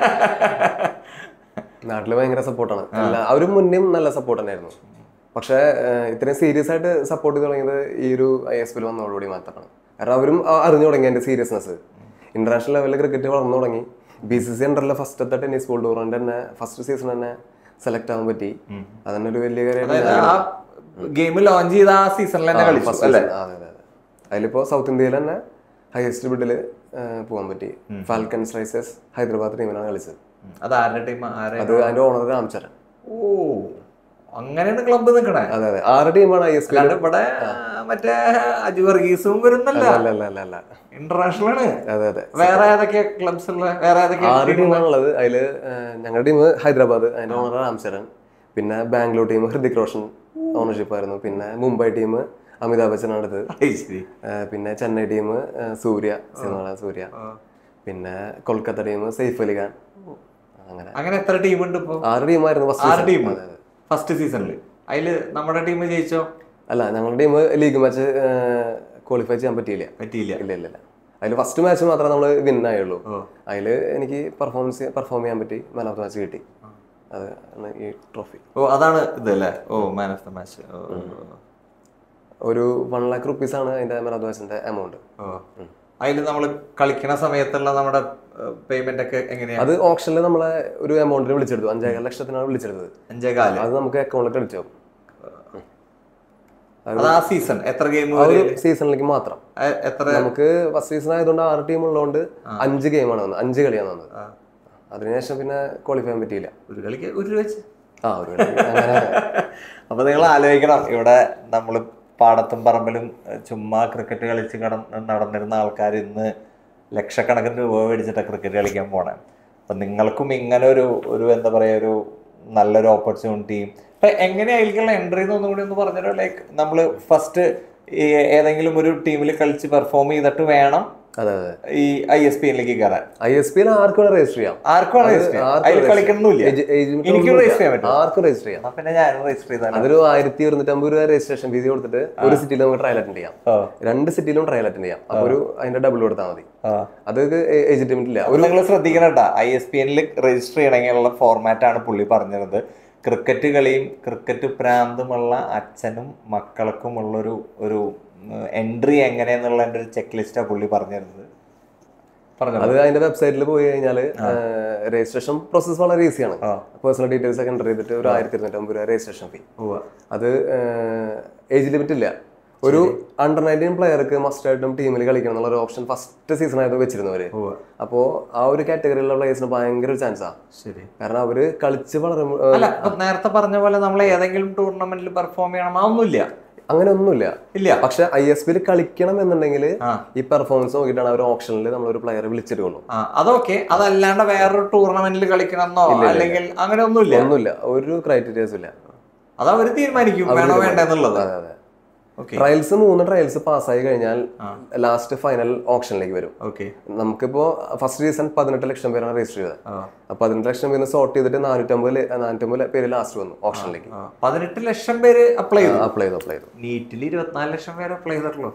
നാട്ടില് ഭയങ്കര സപ്പോർട്ടാണ് അല്ല അവരും മുന്നേം നല്ല സപ്പോർട്ട് തന്നെയായിരുന്നു പക്ഷേ ഏഹ്, ഇത്രയും സീരിയസ് ആയിട്ട് സപ്പോർട്ട് ചെയ്ത് തുടങ്ങിയത് ഈ ഒരു ഐ എസ് പിയിൽ വന്നതോടുകൂടി മാത്രമാണ് കാരണം അവരും ആ- അറിഞ്ഞു തുടങ്ങി അതിന്റെ സീരിയസ്നെസ് ഇന്റർനാഷണൽ ലെവലിൽ ക്രിക്കറ്റ് വളർന്നു തുടങ്ങി ബി സി സി അണ്ടറിലെ ഫസ്റ്റത്തെ ടെന്നീസ് ബോൾ ടൂർണമെന്റ് തന്നെ ഫസ്റ്റ് സീസൺ തന്നെ സെലക്ട് ആവാൻ പറ്റി അതന്നെ ഒരു വലിയ അതായത് കാര്യമായിട്ട് ആ ഗെയിം ലോഞ്ച് ചെയ്ത ആ സീസണിൽ തന്നെ കളിച്ചു first അല്ലേ season. അതെ, അതെ, അതെ. അതിലിപ്പോൾ സൗത്ത് ഇന്ത്യയിൽ തന്നെ ഹയസ്റ്റ് ബിഡിൽ പോകാൻ പറ്റി ഫാൽക്കൺസ് റൈസേഴ്സ് ഹൈദരാബാദ് ടീമിനാണ് കളിച്ചത് ഉം. അത് ആരുടെ ടീം ആരെ അത് അതിന്റെ ഓണർ രാംചരൺ ഓ അങ്ങനെയാണ് ക്ലബ്ബ് നിൽക്കണേ അതെ അതെ ആറ് ടീമാണ് ഐ എസ് പി അല്ലാണ്ട് ഇവിടെ മറ്റേ അജു വർഗീസും വരുന്നല്ല അല്ല അല്ല അല്ല അല്ല ഇന്റർനാഷണൽ ആണ് അതെ അതെ വേറെ ഏതൊക്കെ ക്ലബ്സ് ഉള്ള വേറെ ഏതൊക്കെ ആറ് ടീമാണുള്ളത് അതിൽ ഞങ്ങളുടെ ടീം ഹൈദരാബാദ് അതിന്റെ ഓണർ രാംചരൺ പിന്നെ ബാംഗ്ലൂർ ടീം ഹൃതിക് റോഷൻ ഓണർഷിപ്പ് ആയിരുന്നു പിന്നെ മുംബൈ ടീം അമിതാഭ് ബച്ചനാണ് എടുത്തത് ഐ ശരി ആ, പിന്നെ ചെന്നൈ ടീം സൂര്യ സിനിമ സൂര്യ പിന്നെ കൊൽക്കത്ത ടീം സെയ്ഫ് അലി ഖാൻ അങ്ങനെ അങ്ങനെ എത്ര ടീം ഉണ്ട് ഇപ്പൊ ആറ് ടീമായിരുന്നു ആറ് ഫസ്റ്റ് ടീം ഫസ്റ്റ് സീസണിൽ അതില് നമ്മുടെ ടീം ജയിച്ചോ അല്ല ഞങ്ങളുടെ ടീം ലീഗ് മാച്ച് ക്വാളിഫൈ ചെയ്യാൻ പറ്റിയില്ല പറ്റിയില്ല ഇല്ല ഇല്ല ഇല്ല അതിൽ ഫസ്റ്റ് മാച്ച് മാത്രമേ നമ്മൾ വിൻ ആയുള്ളൂ ഓ. അതിൽ എനിക്ക് പെർഫോമൻസ് പെർഫോം ചെയ്യാൻ പറ്റി മാൻ ഓഫ് ദ മാച്ച് കിട്ടി അത് ആണ് ഈ ട്രോഫി ഓ അതാണ് ഇതല്ലേ ഓ മാൻ ഓഫ് ദ മാച്ച് ഒരു വൺ ലാക്ക് റുപ്പീസ് ആണ് അതിന്റെ മാൻ ഓഫ് ദ മാച്ചിന്റെ എമൗണ്ട് ഓ അതിൽ നമ്മൾ കളിക്കണ സമയത്തുള്ള നമ്മുടെ പേയ്മെന്റ് ഒക്കെ എങ്ങനെയാ അത് ഓപ്ഷനിൽ നമ്മളെ ഒരു എമൗണ്ടിന് വിളിച്ചെടുത്തു അഞ്ചേകാൽ ലക്ഷത്തിനാണ് വിളിച്ചെടുത്തത് അഞ്ചേ കാല് അത് നമുക്ക് അക്കൗണ്ടിൽ ക്രെഡിറ്റ് ആവും അത് ആ സീസൺ എത്ര ഗെയിം ആ ഒരു സീസണിലേക്ക് മാത്രം എത്ര നമുക്ക് ഫസ്റ്റ് സീസൺ ആയതുകൊണ്ട് ആറ് ടീം ഉള്ളതുകൊണ്ട് അഞ്ച് ഗെയിമാണ് വന്നത് അഞ്ച് കളിയാണ് വന്നത് അതിനുശേഷം പിന്നെ ക്വാളിഫൈ ചെയ്യാൻ പറ്റിയില്ല ഒരു കളിക്ക് ഒരു രൂപ വെച്ച് ആ ഒരു കളി അങ്ങനെ അപ്പൊ നിങ്ങൾ ആലോചിക്കണം ഇവിടെ നമ്മൾ പാടത്തും പറമ്പിലും ഏഹ്, ചുമ്മാ ക്രിക്കറ്റ് കളിച്ച് കടന്ന് നടന്നിരുന്ന ആൾക്കാർ ഇന്ന് ലക്ഷക്കണക്കിന് രൂപ മേടിച്ചിട്ടാണ് ക്രിക്കറ്റ് കളിക്കാൻ പോണേ അപ്പൊ നിങ്ങൾക്കും ഇങ്ങനെ ഒരു ഒരു എന്താ പറയാ ഒരു നല്ലൊരു ഓപ്പർച്യൂണിറ്റിയും ഇപ്പൊ എങ്ങനെയായിരിക്കുള്ള എൻട്രി എന്നൊന്നും കൂടി ഒന്ന് പറഞ്ഞല്ലോ ലൈക്ക് നമ്മൾ ഫസ്റ്റ് ഏതെങ്കിലും ഒരു ടീമിൽ കളിച്ച് പെർഫോം ചെയ്തിട്ട് വേണം അതെ അതെ ഈ ഐ എസ് പി എന്നിലേക്ക് കയറാൻ ഐ എസ് പി ആർക്കും വേണം രജിസ്റ്റർ ചെയ്യാം ആർക്കും രജിസ്റ്റർ ചെയ്യാം ആർക്കും അതിൽ register കളിക്കണമെന്നില്ല Age- age limit എനിക്കും ഒന്നുമില്ല. രജിസ്റ്റർ ചെയ്യാൻ പറ്റും ആർക്കും രജിസ്റ്റർ ചെയ്യാം എന്നാ പിന്നെ ഞാനും രജിസ്റ്റർ ചെയ്താലും അതൊരു ആയിരത്തി ഇരുന്നൂറ്റമ്പത് രൂപ രജിസ്ട്രേഷൻ ഫീസ് കൊടുത്തിട്ട് ഒരു സിറ്റിയിൽ നമുക്ക് ട്രയൽ അറ്റൻഡ് ചെയ്യാം ഓ രണ്ട് സിറ്റിയിലും ട്രയൽ അറ്റൻഡ് ചെയ്യാം അപ്പൊ ഒരു അതിന്റെ ഡബിൾ കൊടുത്താൽ മതി ആ അത് ഏജ് ലിമിറ്റ് ഇല്ല ഒരു നിങ്ങൾ ശ്രദ്ധിക്കണം ഐ എസ് പി എനിൽ രജിസ്റ്റർ ചെയ്യണമെങ്കിലുള്ള ഫോർമാറ്റ് ആണ് പുള്ളി പറഞ്ഞിരുന്നത് ക്രിക്കറ്റ് കളിയും ക്രിക്കറ്റ് പ്രാന്തുമുള്ള അച്ഛനും മക്കൾക്കുമുള്ളൊരു ഒരു എൻട്രി എങ്ങനെയെന്നുള്ളതിന്റെ ഒരു ചെക്ക് ലിസ്റ്റാണ് പുള്ളി പറഞ്ഞിരുന്നത് പറഞ്ഞു അത് അതിന്റെ വെബ്സൈറ്റിൽ പോയി കഴിഞ്ഞാൽ രജിസ്ട്രേഷൻ പ്രോസസ് വളരെ ഈസിയാണ് ആ. പേഴ്സണൽ ഡീറ്റെയിൽസ് ഒക്കെ എൻ്റർ ചെയ്തിട്ട് ഒരു ആയിരത്തി ഇരുന്നൂറ്റമ്പത് രൂപ രജിസ്ട്രേഷൻ ഫീ ഉവ്വ. അത് ഏജ് ലിമിറ്റ് ഇല്ല ഒരു അണ്ടർ നയൻറ്റീൻ പ്ലെയർക്ക് മസ്റ്റ് ആയിട്ടും ടീമിൽ കളിക്കണം എന്നുള്ള ഒരു ഓപ്ഷൻ ഫസ്റ്റ് സീസൺ ആയത് വെച്ചിരുന്നവര് ഉവ്വ. അപ്പോൾ ആ ഒരു കാറ്റഗറിയിലുള്ള പ്ലേയേഴ്സിന് ഭയങ്കര ഒരു ചാൻസാ ശരി കാരണം അവര് കളിച്ച് വളരെ അല്ല ഇപ്പൊ നേരത്തെ പറഞ്ഞ പോലെ നമ്മൾ ഏതെങ്കിലും ടൂർണമെന്റിൽ പെർഫോം ചെയ്യണം അതൊന്നുമില്ല അങ്ങനെ ഒന്നുമില്ല ഇല്ല പക്ഷെ ഐ എസ് പിയിൽ കളിക്കണം എന്നുണ്ടെങ്കിൽ ആ. ഈ പെർഫോമൻസ് നോക്കിയിട്ടാണ് അവർ ഓപ്ഷനിൽ നമ്മൾ ഒരു പ്ലെയറെ വിളിച്ചിട്ടുള്ളൂ ആ അതൊക്കെ അതല്ലാണ്ട് വേറൊരു ടൂർണമെന്റിൽ കളിക്കണമെന്നോ അല്ലെങ്കിൽ അങ്ങനെ ഒന്നുമില്ല ഒന്നുമില്ല ഒരു ക്രൈറ്റീരിയസും ഇല്ല അത് അവര് തീരുമാനിക്കും വേണോ വേണ്ടെന്നുള്ളത് അതെ അതെ ഓക്കെ ട്രയൽസ് മൂന്ന് ട്രയൽസ് പാസ്സായി കഴിഞ്ഞാൽ ലാസ്റ്റ് ഫൈനൽ ഓപ്ഷനിലേക്ക് വരും ഓക്കെ നമുക്കിപ്പോ ഫസ്റ്റ് സീസൺ പതിനെട്ട് ലക്ഷം പേരാണ് രജിസ്റ്റർ ചെയ്തത് ആ അപ്പൊ പതിനെട്ട് ലക്ഷം പേര് സോർട്ട് ചെയ്തിട്ട് നാനൂറ്റമ്പത് നാനൂറ്റമ്പത് പേര് ലാസ്റ്റ് വന്നു ഓപ്ഷനിലേക്ക് ആ. പതിനെട്ട് ലക്ഷം പേര് അപ്ലൈ ചെയ്തു അപ്ലൈ ചെയ്തു അപ്ലൈ ചെയ്തു നീറ്റിൽ ഇരുപത്തിനാല് ലക്ഷം പേര് അപ്ലൈ ചെയ്തിട്ടുള്ളൂ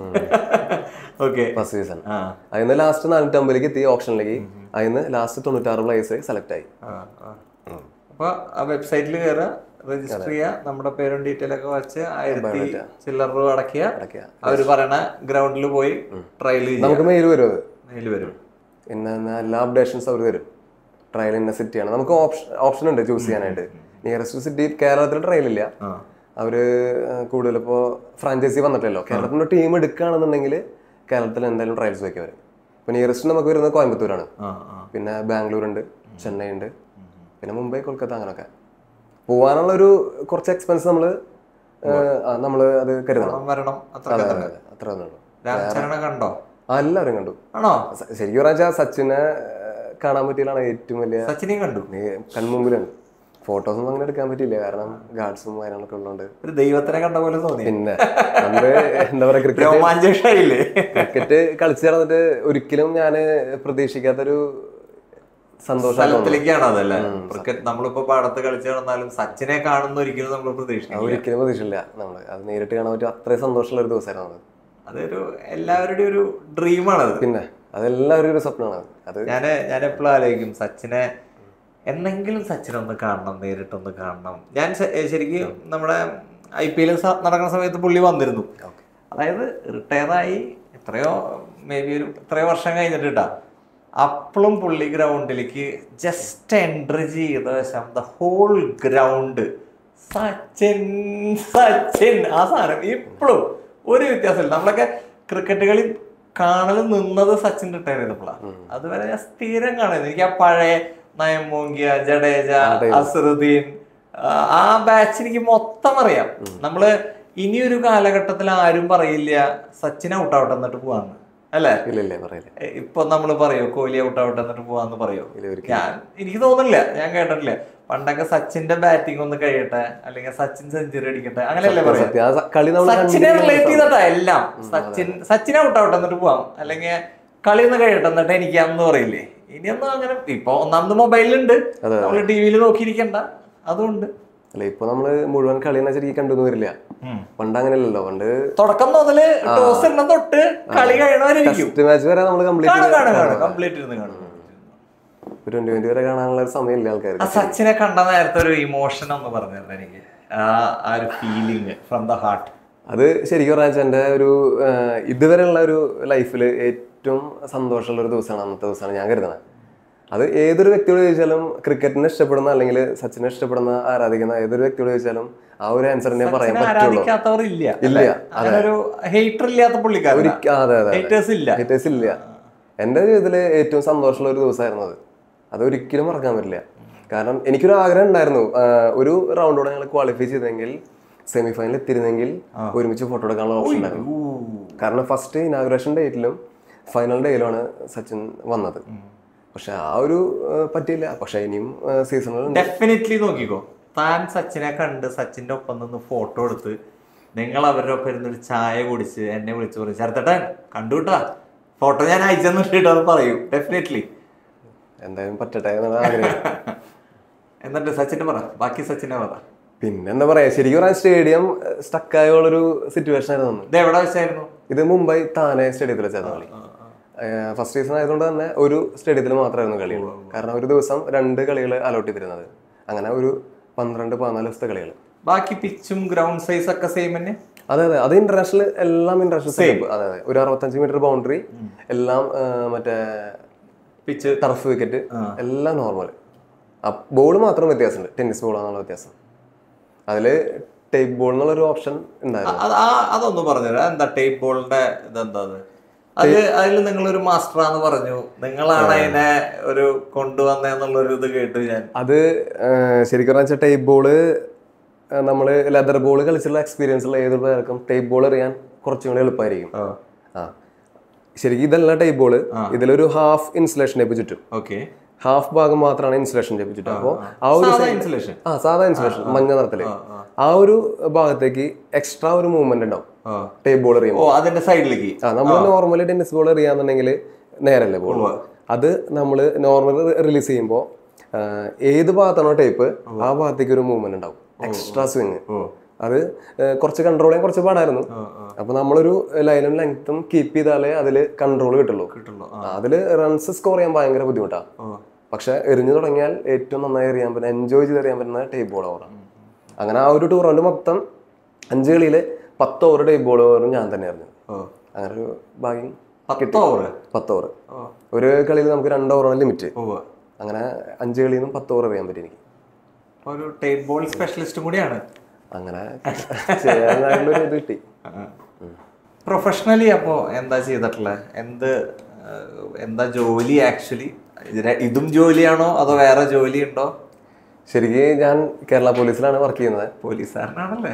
ഓക്കെ ഫസ്റ്റ് സീസൺ ആ അതിന് ലാസ്റ്റ് നാനൂറ്റമ്പതിലേക്ക് എത്തി ഓപ്ഷനിലേക്ക് അതിന് ലാസ്റ്റ് തൊണ്ണൂറ്റാറ് പ്ലേയേഴ്സ് സെലക്ട് ആയി ആ, ആ. അപ്പൊ ആ വെബ്സൈറ്റിൽ കയറുക രജിസ്റ്റർ ചെയ്യുക നമ്മുടെ പേരും ഡീറ്റെയിൽ ഒക്കെ വെച്ച് ആയിരത്തി ചില്ലറ രൂപ അടക്കുക അടയ്ക്കുക അവര് പറയണ ഗ്രൗണ്ടിൽ പോയി ട്രയൽ ചെയ്യാം നമുക്ക് മെയിൽ വരും അത് മെയിൽ വരും പിന്നെ എന്നാ എല്ലാ അപ്ഡേഷൻസ് അവർ തരും ട്രയൽ ഇന്ന സിറ്റിയാണ് നമുക്ക് ഓപ്ഷൻ ഓപ്ഷൻ ഉണ്ട് ചൂസ് ചെയ്യാനായിട്ട് നിയറസ്റ്റ് സിറ്റി കേരളത്തിൽ ട്രയൽ ഇല്ല ആ അവര് കൂടുതൽ ഇപ്പോൾ ഫ്രാഞ്ചൈസി വന്നിട്ടില്ലല്ലോ കേരളത്തിന്റെ ടീം എടുക്കുകയാണെന്നുണ്ടെങ്കിൽ കേരളത്തിൽ എന്തായാലും ട്രയൽസ് വയ്ക്കും അവർ ഇപ്പൊ നിയറസ്റ്റ് നമുക്ക് വരുന്നത് കോയമ്പത്തൂരാണ് ആ ആ പിന്നെ ബാംഗ്ലൂർ ഉണ്ട് ചെന്നൈ ഉണ്ട് പിന്നെ മുംബൈ കൊൽക്കത്ത അങ്ങനെയൊക്കെ പോവാനുള്ള ഒരു കുറച്ച് എക്സ്പെൻസ് നമ്മൾ നമ്മൾ അത് കരുതണം പണം വരണം അത്ര അതെ അതെ അതെ അത്ര തന്നെ ഉള്ളൂ രാമചരണ കണ്ടോ ആ എല്ലാവരും കണ്ടു ആണോ സ- ശരിക്കും പറഞ്ഞാൽ സച്ചിനെ ഏഹ്, കാണാൻ പറ്റിയതാണ് ഏറ്റവും വലിയ സച്ചിനെയും കണ്ടു നീ കൺമുമ്പിലുണ്ട് ഫോട്ടോസ് ഒന്നും അങ്ങനെ എടുക്കാൻ പറ്റിയില്ല കാരണം ഗാർഡ്സും കാര്യങ്ങളൊക്കെ ഉള്ളതുകൊണ്ട് ഒരു ദൈവത്തിനെ കണ്ട പോലെ തോന്നി പിന്നെ നമ്മള് എന്താ പറയാ ക്രിക്കറ്റ് രോമാഞ്ചായില്ലേ ക്രിക്കറ്റ് കളിച്ചു നടന്നിട്ട് ഒരിക്കലും ഞാൻ പ്രതീക്ഷിക്കാത്തൊരു സന്തോഷം സ്ഥലത്തിലേക്കാണ് അതല്ലേ ക്രിക്കറ്റ് നമ്മളിപ്പോ പാടത്ത് കളിച്ചു നടന്നാലും സച്ചിനെ കാണുന്ന ഒരിക്കലും നമ്മൾ പ്രതീക്ഷിക്കില്ല ഒരിക്കലും പ്രതീക്ഷിച്ചില്ല നമ്മള് അത് നേരിട്ട് കാണാൻ പറ്റും അത്രയും സന്തോഷമുള്ള ഒരു ദിവസമായിരുന്നു അത് അതൊരു എല്ലാവരുടെയും ഒരു ഡ്രീമാണത് പിന്നെ അതെല്ലാവരും ഒരു സ്വപ്നമാണ് അത് ഞാൻ ഞാൻ എപ്പോഴും ആലോചിക്കും സച്ചിനെ എന്നെങ്കിലും സച്ചിനെ ഒന്ന് കാണണം നേരിട്ടൊന്ന് കാണണം ഞാൻ ശ- ശരിക്കും നമ്മുടെ ഐ പി എൽ നടക്കുന്ന സമയത്ത് പുള്ളി വന്നിരുന്നു അതായത് റിട്ടയറായി എത്രയോ മേ ബി ഒരു എത്രയോ വർഷം കഴിഞ്ഞിട്ടാ അപ്പോഴും പുള്ളി ഗ്രൗണ്ടിലേക്ക് ജസ്റ്റ് എൻട്രി ചെയ്ത വശം the whole ground Sachin Sachin ആ സാധനം ഇപ്പോഴും ഒരു വ്യത്യാസമില്ല നമ്മളൊക്കെ ക്രിക്കറ്റ് കളി കാണൽ നിന്നത് സച്ചിൻ റിട്ടയർ ചെയ്തപ്പോഴാണ് അതുവരെ ഞാൻ സ്ഥിരം കാണുന്നത് എനിക്ക് ആ പഴയ നയമോങ്കിയ ജഡേജ അസറുദ്ദീൻ ആ, ആ ബാച്ച് എനിക്ക് മൊത്തം അറിയാം നമ്മള് ഇനിയൊരു കാലഘട്ടത്തിൽ ആരും പറയില്ല സച്ചിൻ ഔട്ട് ഔട്ട് എന്നിട്ട് പോവാന്ന് അല്ലേ ഇല്ല ഇല്ല പറയില്ല എ, ഇപ്പൊ നമ്മൾ പറയോ കോഹ്ലി ഔട്ട് ഔട്ട് എന്നിട്ട് പോവാന്ന് പറയോ ഇല്ല ഒരിക്കലും ഞാൻ എനിക്ക് തോന്നുന്നില്ല ഞാൻ കേട്ടിട്ടില്ല പണ്ടൊക്കെ സച്ചിന്റെ ബാറ്റിംഗ് ഒന്ന് കഴിയട്ടെ അല്ലെങ്കിൽ സച്ചിൻ സെഞ്ചുറി അടിക്കട്ടെ അങ്ങനെയല്ലേ പറയാ സത്യം ആ സ- കളി നമ്മൾ സച്ചിനെ റിലേറ്റ് ചെയ്തിട്ടാ എല്ലാം സച്ചിൻ സച്ചിൻ ഔട്ട് ഔട്ട് എന്നിട്ട് പോവാം അല്ലെങ്കിൽ കളി ഒന്ന് കഴിയട്ടെ എന്നിട്ട് എനിക്ക് അന്ന് പറയില്ലേ ഇനിയൊന്നും അങ്ങനെ ഇപ്പൊ ഒന്നാമത് മൊബൈലിലുണ്ട് നമ്മൾ ടി വിയിൽ നോക്കിയിരിക്കണ്ട അതുകൊണ്ട് അല്ല ഇപ്പൊ നമ്മള് മുഴുവൻ കളി എന്ന് ശരിക്കും കണ്ടു വരില്ല പണ്ട് അങ്ങനെയല്ലോ പണ്ട് തുടക്കം മുതല് ടോസ് എണ്ണം തൊട്ട് കളി കഴിയണവരിക്കും ടെസ്റ്റ് മാച്ച് വരെ നമ്മൾ കാണും കംപ്ലീറ്റ് കാണും കാണും കംപ്ലീറ്റ് ഇരുന്ന് കാണും ട്വന്റി ട്വന്റി വരെ കാണാനുള്ള ഒരു സമയമില്ല ആ ആൾക്കാർക്ക് സച്ചിനെ കണ്ട നേരത്തെ ഒരു ഇമോഷൻ ഒന്ന് പറഞ്ഞിരുന്നു എനിക്ക് ആ ആ ഒരു ഫീലിംഗ് ഫ്രം ദ ഹാർട്ട് അത് ശരിക്കും പറഞ്ഞാൽ എൻ്റെ ഒരു ആഹ്, ഇതുവരെയുള്ള ഒരു ലൈഫിൽ ഏറ്റവും സന്തോഷമുള്ള ഒരു ദിവസമാണ് അന്നത്തെ ദിവസമാണ് ഞാൻ കരുതുന്നത് അത് ഏതൊരു വ്യക്തിയോട് ചോദിച്ചാലും ക്രിക്കറ്റിനെ ഇഷ്ടപ്പെടുന്ന അല്ലെങ്കിൽ സച്ചിനെ ഇഷ്ടപ്പെടുന്ന ആരാധിക്കുന്ന ഏതൊരു വ്യക്തിയോട് ചോദിച്ചാലും ആ ഒരു ആൻസറിനെ പറയാൻ സച്ചിനെ പറ്റുള്ളൂ ആരാധിക്കാത്തവർ ഇല്ല ഇല്ല, അല്ലേ? അങ്ങനെ ഒരു ഹേറ്റർ ഇല്ലാത്ത പുള്ളിക്കാരൻ ഒരിക്ക- അതെ അതെ ഹേറ്റേഴ്സ് ഇല്ല ഹേറ്റേഴ്സ് ഇല്ല എൻ്റെ ജീവിതത്തിൽ ഏറ്റവും സന്തോഷമുള്ള ഒരു ദിവസമായിരുന്നു അത് അത് ഒരിക്കലും മറക്കാൻ പറ്റില്ല കാരണം എനിക്കൊരു ആഗ്രഹം ഉണ്ടായിരുന്നു ആഹ്, ഒരു റൗണ്ടോടെ ഞങ്ങൾ ക്വാളിഫൈ ചെയ്തെങ്കിൽ സെമി ഫൈനൽ എത്തിയിരുന്നെങ്കിൽ ഒരുമിച്ച് ഫോട്ടോ എടുക്കാനുള്ള ഓപ്ഷൻ ഉണ്ടായിരുന്നു കാരണം ഫസ്റ്റ് ഇനാഗുറേഷൻ ഡേറ്റിലും ഫൈനൽ ഡേയിലുമാണ് സച്ചിൻ വന്നത് പക്ഷെ ആ ഒരു ആഹ്, പറ്റിയില്ല പക്ഷെ ഇനിയും സീസണിൽ ഡെഫിനറ്റ്ലി നോക്കിക്കോ താൻ സച്ചിനെ കണ്ട് സച്ചിന്റെ ഒപ്പം നിന്ന് ഫോട്ടോ എടുത്ത് നിങ്ങൾ അവരുടെ ഒപ്പം ഇരുന്നൊരു ചായ കുടിച്ച് എന്നെ വിളിച്ചു പറയും ചേർത്തട്ടൻ കണ്ടുകിട്ടാ ഫോട്ടോ ഞാൻ അയച്ചെന്നിട്ട് അത് പറയൂ ഡെഫിനറ്റ്ലി എന്തായാലും പറ്റട്ടെ എന്നുള്ള ആഗ്രഹം എന്നിട്ട് സച്ചിനെ പറ ബാക്കി സച്ചിനെ പറ പിന്നെ എന്താ പറയാ ശരിക്കും പറഞ്ഞാൽ സ്റ്റേഡിയം സ്റ്റക്കായുള്ളൊരു സിറ്റുവേഷൻ ആയിരുന്നു അന്ന് ഇത് എവിടെ വെച്ചായിരുന്നു ഇത് മുംബൈ താനെ സ്റ്റേഡിയത്തിൽ വെച്ചായിരുന്നു കളി ഫസ്റ്റ് സീസൺ ആയതുകൊണ്ട് തന്നെ ഒരു സ്റ്റേഡിയത്തിൽ മാത്രമായിരുന്നു കളികൾ കാരണം ഒരു ദിവസം രണ്ട് കളികൾ അലോട്ട് ചെയ്തിരുന്നത് അങ്ങനെ ഒരു പന്ത്രണ്ട് പതിനാല് ദിവസത്തെ കളികൾ ബാക്കി പിച്ചും ഗ്രൗണ്ട് സൈസ് ഒക്കെ സെയിം തന്നെ അതെ അതെ അത് ഇന്റർനാഷണൽ എല്ലാം ഇന്റർനാഷണൽ സെറ്റപ്പ് അതെ അതെ ഒരു അറുപത്തഞ്ച് മീറ്റർ ബൗണ്ടറി എല്ലാം ആ, മറ്റേ പിച്ച് ടർഫ് വിക്കറ്റ് എല്ലാം നോർമൽ ബോൾ മാത്രം വ്യത്യാസമുണ്ട് ടെന്നീസ് ബോൾ എന്നുള്ള വ്യത്യാസം അതില് ടേപ്പ് ബോൾ എന്നുള്ളൊരു ഓപ്ഷൻ ഉണ്ടായിരുന്നു അത് ആ അതൊന്ന് പറഞ്ഞുതരാം എന്താ ടേപ്പ് ബോളിന്റെ ഇതെന്താ അത് അത് അതിൽ നിങ്ങളൊരു മാസ്റ്ററാന്ന് പറഞ്ഞു നിങ്ങളാണ് അതിനെ ഒരു കൊണ്ടുവന്നെന്നുള്ളൊരു ഇത് കേട്ടു ഞാൻ അത് ആ, ശരിക്കും പറഞ്ഞാൽ ടേപ്പ് ബോള് നമ്മൾ ലെതർ ബോൾ കളിച്ചുള്ള എക്സ്പീരിയൻസ് ഉള്ള ഏതൊരു പേർക്കും ടേപ്പ് ബോൾ എറിയാൻ കുറച്ചും കൂടി എളുപ്പമായിരിക്കും ആ ശരിക്കും ഇതല്ല ടേപ്പ് ബോള് ഇതിലൊരു ഹാഫ് ഇൻസുലേഷൻ ടേപ്പ് ചുറ്റും ഓക്കെ ഹാഫ് ഭാഗം മാത്രമാണ് ഇൻസുലേഷൻ ടേപ്പ് ചുറ്റും അപ്പോൾ ആ ഒരു സാധാ side- ഇൻസുലേഷൻ ആ സാധാ ഇൻസുലേഷൻ മഞ്ഞ നിറത്തില് ആ ഒരു ഭാഗത്തേക്ക് എക്സ്ട്രാ ഒരു മൂവ്മെന്റ് ഉണ്ടാവും ടേപ്പ് ബോൾ എറിയുമ്പോൾ ഓ അതിന്റെ സൈഡിലേക്ക് ആ നമ്മൾ നോർമലി ടെന്നീസ് ബോൾ എറിയാന്നുണ്ടെങ്കിൽ നേരല്ലേ ബോൾ അത് നമ്മൾ നോർമൽ റിലീസ് ചെയ്യുമ്പോൾ ഏത് ഭാഗത്താണോ ടേപ്പ് ആ ഭാഗത്തേക്ക് ഒരു മൂവ്മെന്റ് ഉണ്ടാവും എക്സ്ട്രാ സ്വിങ് അത് ആ, കുറച്ച് കൺട്രോൾ ചെയ്യാൻ കുറച്ച് പാടായിരുന്നു അപ്പൊ നമ്മളൊരു ലൈനും ലെങ്ത്തും കീപ്പ് ചെയ്താലേ അതിൽ കൺട്രോൾ കിട്ടുള്ളൂ കിട്ടുള്ളൂ അതിൽ റൺസ് സ്കോർ ചെയ്യാൻ ഭയങ്കര ബുദ്ധിമുട്ടാണ് പക്ഷെ എറിഞ്ഞു തുടങ്ങിയാൽ ഏറ്റവും നന്നായി എറിയാൻ പറ്റുന്ന എൻജോയ് ചെയ്ത് എറിയാൻ പറ്റുന്ന ടേപ്പ് ബോൾ ഓവറാണ് അങ്ങനെ ആ ഒരു ടൂർണമെന്റ് മൊത്തം അഞ്ച് കളിയിൽ പത്ത് ഓവർ ടേപ്പ് ബോൾ ഓവറും ഞാൻ തന്നെ എറിഞ്ഞു അങ്ങനെ ഒരു ഭാഗ്യം പത്ത് ഓവർ പത്ത് ഓവർ ഒരു കളിയിൽ നമുക്ക് രണ്ട് ഓവറാണ് ലിമിറ്റ് അങ്ങനെ അഞ്ച് കളിയിൽ നിന്നും പത്ത് ഓവർ എറിയാൻ പറ്റി എനിക്ക് ഒരു ടേപ്പ് ബോൾ സ്പെഷ്യലിസ്റ്റും കൂടിയാണ് അങ്ങനെ ചെയ്യാനുള്ള ഒരു ഇത് കിട്ടി പ്രൊഫഷണലി അപ്പോ എന്താ ചെയ്തിട്ടുള്ളത് എന്ത് ആ, എന്താ ജോലി ആക്ച്വലി ഇതും ജോലിയാണോ അതോ വേറെ ജോലി ഉണ്ടോ ശരിക്കും ഞാൻ കേരള പോലീസിലാണ് വർക്ക് ചെയ്യുന്നത് പോലീസുകാരനാണല്ലേ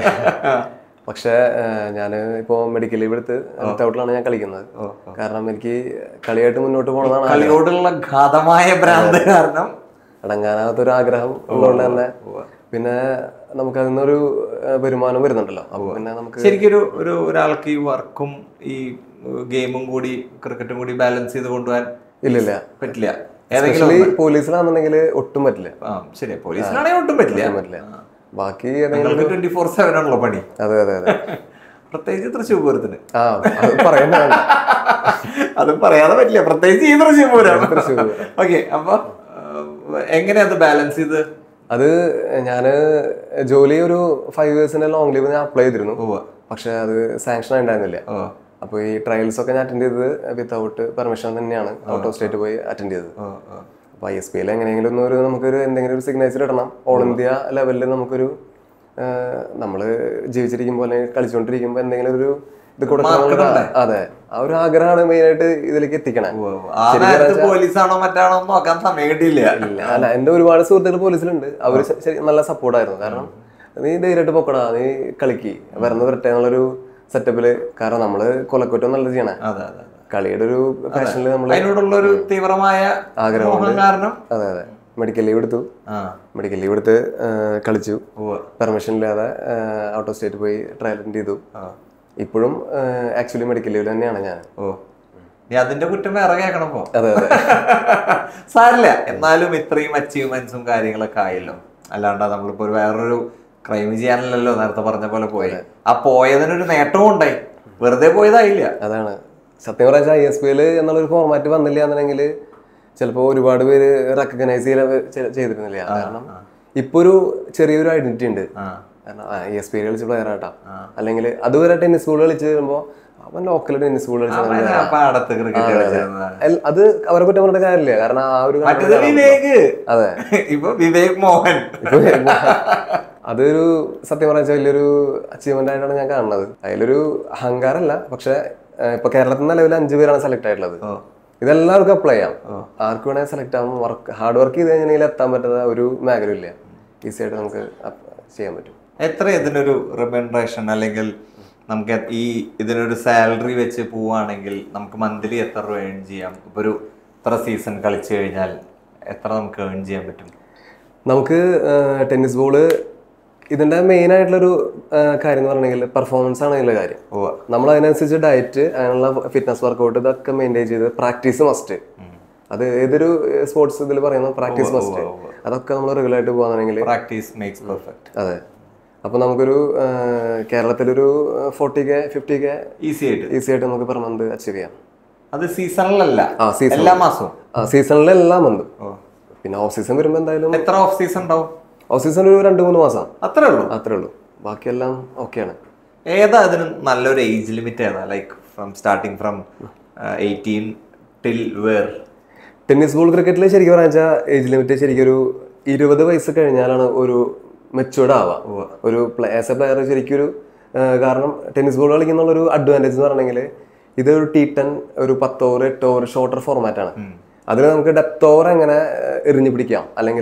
പക്ഷേ ഞാൻ ഇപ്പോൾ മെഡിക്കൽ ലീവ് എടുത്ത് ഔട്ടിലാണ് ഞാൻ കളിക്കുന്നത് കാരണം എനിക്ക് കളിയായിട്ട് മുന്നോട്ട് പോകണമെന്നാണ് ആഗ്രഹം. കളിയോടുള്ള ഘാതമായ ഭ്രാന്ത് കാരണം അടങ്ങാനാവാത്തൊരു ആഗ്രഹം ഉള്ളതുകൊണ്ട് തന്നെ പിന്നെ നമുക്ക് അതിൽ നിന്നൊരു ഏഹ്, വരുമാനം വരുന്നുണ്ടല്ലോ അപ്പൊ പിന്നെ നമുക്ക് ശരിക്കൊരു ഒരു ഒരാൾക്ക് ഈ വർക്കും ഈ ഗെയിമും കൂടി ക്രിക്കറ്റും കൂടി ബാലൻസ് ചെയ്ത് കൊണ്ടുപോകാൻ ഇല്ലില്ല പറ്റില്ല ഏതെങ്കിലും എസ്പെഷ്യലി പോലീസിലാണെന്നുണ്ടെങ്കിൽ ഒട്ടും പറ്റില്ല ആ ശരി പോലീസിനാണെങ്കിൽ ഒട്ടും പറ്റില്ല പറ്റില്ല ബാക്കി ഏതെങ്കിലും നിങ്ങൾക്ക് ട്വന്റി ഫോർ സെവൻ ആണല്ലോ പണി അതെ അതെ അതെ പ്രത്യേകിച്ച് തൃശ്ശൂർ പൂരത്തിന് ആ അത് പറയുന്ന വേണ്ട അത് പറയാതെ പറ്റില്ല പ്രത്യേകിച്ച് ഈ തൃശ്ശൂർ പൂരമാണ് തൃശ്ശൂർ ഓക്കെ അപ്പൊ എങ്ങനെയാ അത് ബാലൻസ് ചെയ്ത് അത് ഞാന് ജോലി ഒരു ഫൈവ് ഇയേഴ്സിന്റെ ലോങ് ലീവ് ഞാൻ അപ്ലൈ ചെയ്തിരുന്നു ഉവ്വ. പക്ഷെ അത് സാങ്ഷൻ ഉണ്ടായിരുന്നില്ല അപ്പൊ ഈ ട്രയൽസ് ഒക്കെ ഞാൻ അറ്റൻഡ് ചെയ്തത് വിത്തൗട്ട് പെർമിഷൻ തന്നെയാണ് ഔട്ട് ഓഫ് സ്റ്റേറ്റ് പോയി അറ്റൻഡ് ചെയ്തത് അപ്പൊ ഐ എസ് പി എൽ എങ്ങനെയെങ്കിലും ഒന്ന് ഒരു നമുക്കൊരു എന്തെങ്കിലും ഒരു സിഗ്നേച്ചർ ഇടണം ഓൾ ഇന്ത്യ ലെവലിൽ നമുക്കൊരു നമ്മൾ ജീവിച്ചിരിക്കുമ്പോൾ അല്ലെങ്കിൽ കളിച്ചുകൊണ്ടിരിക്കുമ്പോൾ എന്തെങ്കിലും ഒരു ഇത് കൊടുക്കണം എന്നുള്ള- അതെ ആ ഒരു ആഗ്രഹമാണ് മെയിൻ ആയിട്ട് ഇതിലേക്ക് എത്തിക്കണേ ആ നേരത്ത് പോലീസാണോ മറ്റാണോ എന്ന് നോക്കാൻ സമയം കിട്ടിയില്ല ഇല്ല അല്ല എന്റെ ഒരുപാട് സുഹൃത്തുക്കൾ പോലീസിലുണ്ട് അവര് ശ- ശരി നല്ല സപ്പോർട്ടായിരുന്നു കാരണം നീ ധൈര്യമായിട്ട് പൊക്കടാ നീ കളിക്ക് വരുന്ന വരട്ടെ എന്നുള്ളൊരു സെറ്റപ്പില് കാരണം നമ്മള് കൊലക്കുറ്റം നല്ല ചെയ്യണേ അതെ അതെ അതെ. കളിയുടെ ഒരു പാഷനിൽ നമ്മള് അതിനോടുള്ള ഒരു തീവ്രമായ ആഗ്രഹം മോഹം കാരണം അതെ അതെ മെഡിക്കൽ ലീവ് എടുത്തു ആ മെഡിക്കൽ ലീവ് എടുത്ത് ആ, കളിച്ചു ഉവ്വ്. പെർമിഷൻ ഇല്ലാതെ ഔട്ട് ഓഫ് സ്റ്റേറ്റ് പോയി ട്രയൽ ചെയ്തു ആ. ഇപ്പോഴും ആക്ച്വലി മെഡിക്കൽ ലീവിൽ തന്നെയാണ് ഞാൻ ഓ നീ അതിന്റെ കുറ്റം വേറെ കേൾക്കണം പോ അതെ അതെ സാരില്ല എന്നാലും ഇത്രയും അച്ചീവ്മെന്റ്സും കാര്യങ്ങളൊക്കെ ആയല്ലോ അല്ലാണ്ട് നമ്മളിപ്പോ ഒരു വേറൊരു ക്രൈം ചെയ്യാനല്ലല്ലോ നേരത്തെ പറഞ്ഞ പോലെ പോയി ആ പോയതിനൊരു നേട്ടവും ഉണ്ടായി വെറുതെ പോയതായില്ല അതാണ് സത്യം പറഞ്ഞാൽ ഐ എസ് പി എൽ എന്നുള്ളൊരു ഫോർമാറ്റ് വന്നില്ല എന്നുണ്ടെങ്കിൽ ചിലപ്പോൾ ഒരുപാട് പേര് റെക്കഗ്നൈസ് ചെയ്യ ചെയ്തിരുന്നില്ല കാരണം ഇപ്പൊ ഒരു ചെറിയൊരു ഐഡന്റിറ്റി ഉണ്ട് ആ കാരണം ഐ എസ് പി എൽ കളിച്ച പ്ലെയർ ആട്ടാ അല്ലെങ്കിൽ അതുവരെ ടെന്നീസ് ബോൾ കളിച്ച് വരുമ്പോൾ അവൻ ലോക്കൽ ടെന്നീസ് ബോൾ കളിച്ച അവൻ ആ പാടത്ത് ക്രിക്കറ്റ് കളിച്ചിരുന്നതാണ്. അൽ- അത് അവരെ കുറ്റം പറഞ്ഞിട്ട് കാര്യമില്ല കാരണം ആ ഒരു മറ്റേത് വിവേക് അതെ ഇപ്പൊ വിവേക് മോഹൻ ഇപ്പൊ അതൊരു സത്യം പറഞ്ഞാൽ വലിയൊരു അച്ചീവ്മെന്റ് ആയിട്ടാണ് ഞാൻ കാണുന്നത് അതിലൊരു അഹങ്കാരമല്ല പക്ഷെ ഏഹ്, ഇപ്പൊ കേരളത്തിൽ നിലവിൽ അഞ്ചു പേരാണ് സെലക്ട് ആയിട്ടുള്ളത് ഓ. ഇതെല്ലാവർക്കും അപ്ലൈ ചെയ്യാം ആർക്ക് വേണേൽ സെലക്ട് ആവും വർക്ക് ഹാർഡ് വർക്ക് ചെയ്ത് കഴിഞ്ഞാൽ എത്താൻ പറ്റുന്ന ഒരു മേഖല ഇല്ല ഈസി ആയിട്ട് നമുക്ക് അപ്പ് ചെയ്യാൻ പറ്റും എത്ര ഇതിനൊരു റിമൻഡറേഷൻ അല്ലെങ്കിൽ നമുക്ക് ഈ ഇതിനൊരു സാലറി വെച്ച് പോവുകയാണെങ്കിൽ നമുക്ക് മന്ത്ലി എത്ര രൂപ ഏൺ ചെയ്യാം ഇപ്പൊ ഒരു ഇത്ര സീസൺ കളിച്ചു കഴിഞ്ഞാൽ എത്ര നമുക്ക് ഏൺ ചെയ്യാൻ പറ്റും നമുക്ക് ടെന്നീസ് ബോള് ഇതിന്റെ മെയിൻ ആയിട്ടുള്ളൊരു ആ, കാര്യം എന്ന് പറഞ്ഞെങ്കിൽ പെർഫോമൻസ് ആണ് ഇതിന്റെ കാര്യം ഉവ്വ്. നമ്മൾ അതിനനുസരിച്ച് ഡയറ്റ് അതിനുള്ള ഫിറ്റ്നസ് വർക്കൗട്ട് ഇതൊക്കെ മെയിൻറ്റെയിൻ ചെയ്ത് പ്രാക്ടീസ് മസ്റ്റ് അത് ഏതൊരു സ്പോർട്സ് ഇതിൽ പറയുന്ന പ്രാക്ടീസ് മസ്റ്റ് അതൊക്കെ നമ്മൾ റെഗുലർ ആയിട്ട് പോകാന്നുണ്ടെങ്കിൽ പ്രാക്ടീസ് മേക്സ് പെർഫെക്റ്റ് അതെ അപ്പൊ നമുക്കൊരു ആ, കേരളത്തിലൊരു forty K fifty K easy ആയിട്ട് ഈസി ആയിട്ട് നമുക്ക് പെർ മന്ത് അച്ചീവ് ചെയ്യാം അത് സീസണിലല്ല ആ സീസൺ എല്ലാ മാസവും ആ സീസണിൽ എല്ലാം മന്തും ഓ. പിന്നെ ഓഫ് സീസൺ വരുമ്പോൾ എന്തായാലും എത്ര ഓഫ് സീസൺ ഉണ്ടാവും ഓഫ് സീസൺ ഒരു രണ്ട് മൂന്ന് മാസം അത്രേ ഉള്ളൂ അത്രേ ഉള്ളൂ ബാക്കിയെല്ലാം ഓക്കെയാണ് ഏതാ അതിന് നല്ലൊരു ഏജ് ലിമിറ്റ് ഏതാ like from starting from eighteen till where tennis ball ക്രിക്കറ്റിൽ ശരിക്കും പറഞ്ഞാൽ ഏജ് ലിമിറ്റ് ശരിക്കും ഒരു ഇരുപത് വയസ്സ് കഴിഞ്ഞാലാണ് ഒരു മെച്ചുവേർഡ് ആവുക ഒരു ആസ് എ പ്ലെയർ ശരിക്കും ഒരു ആ, കാരണം ടെന്നീസ് ബോൾ കളിക്കുന്നുള്ള ഒരു അഡ്വാൻറ്റേജ് എന്ന് പറഞ്ഞെങ്കിൽ ഇത് ഒരു ടി ടെൻ ഒരു പത്ത് ഓവർ എട്ട് ഓവർ ഷോർട്ടർ ഫോർമാറ്റ് ആണ് അതിൽ നമുക്ക് ഡെപ്ത് ഓവർ എങ്ങനെ ആ, എറിഞ്ഞു പിടിക്കാം അല്ലെങ്കിൽ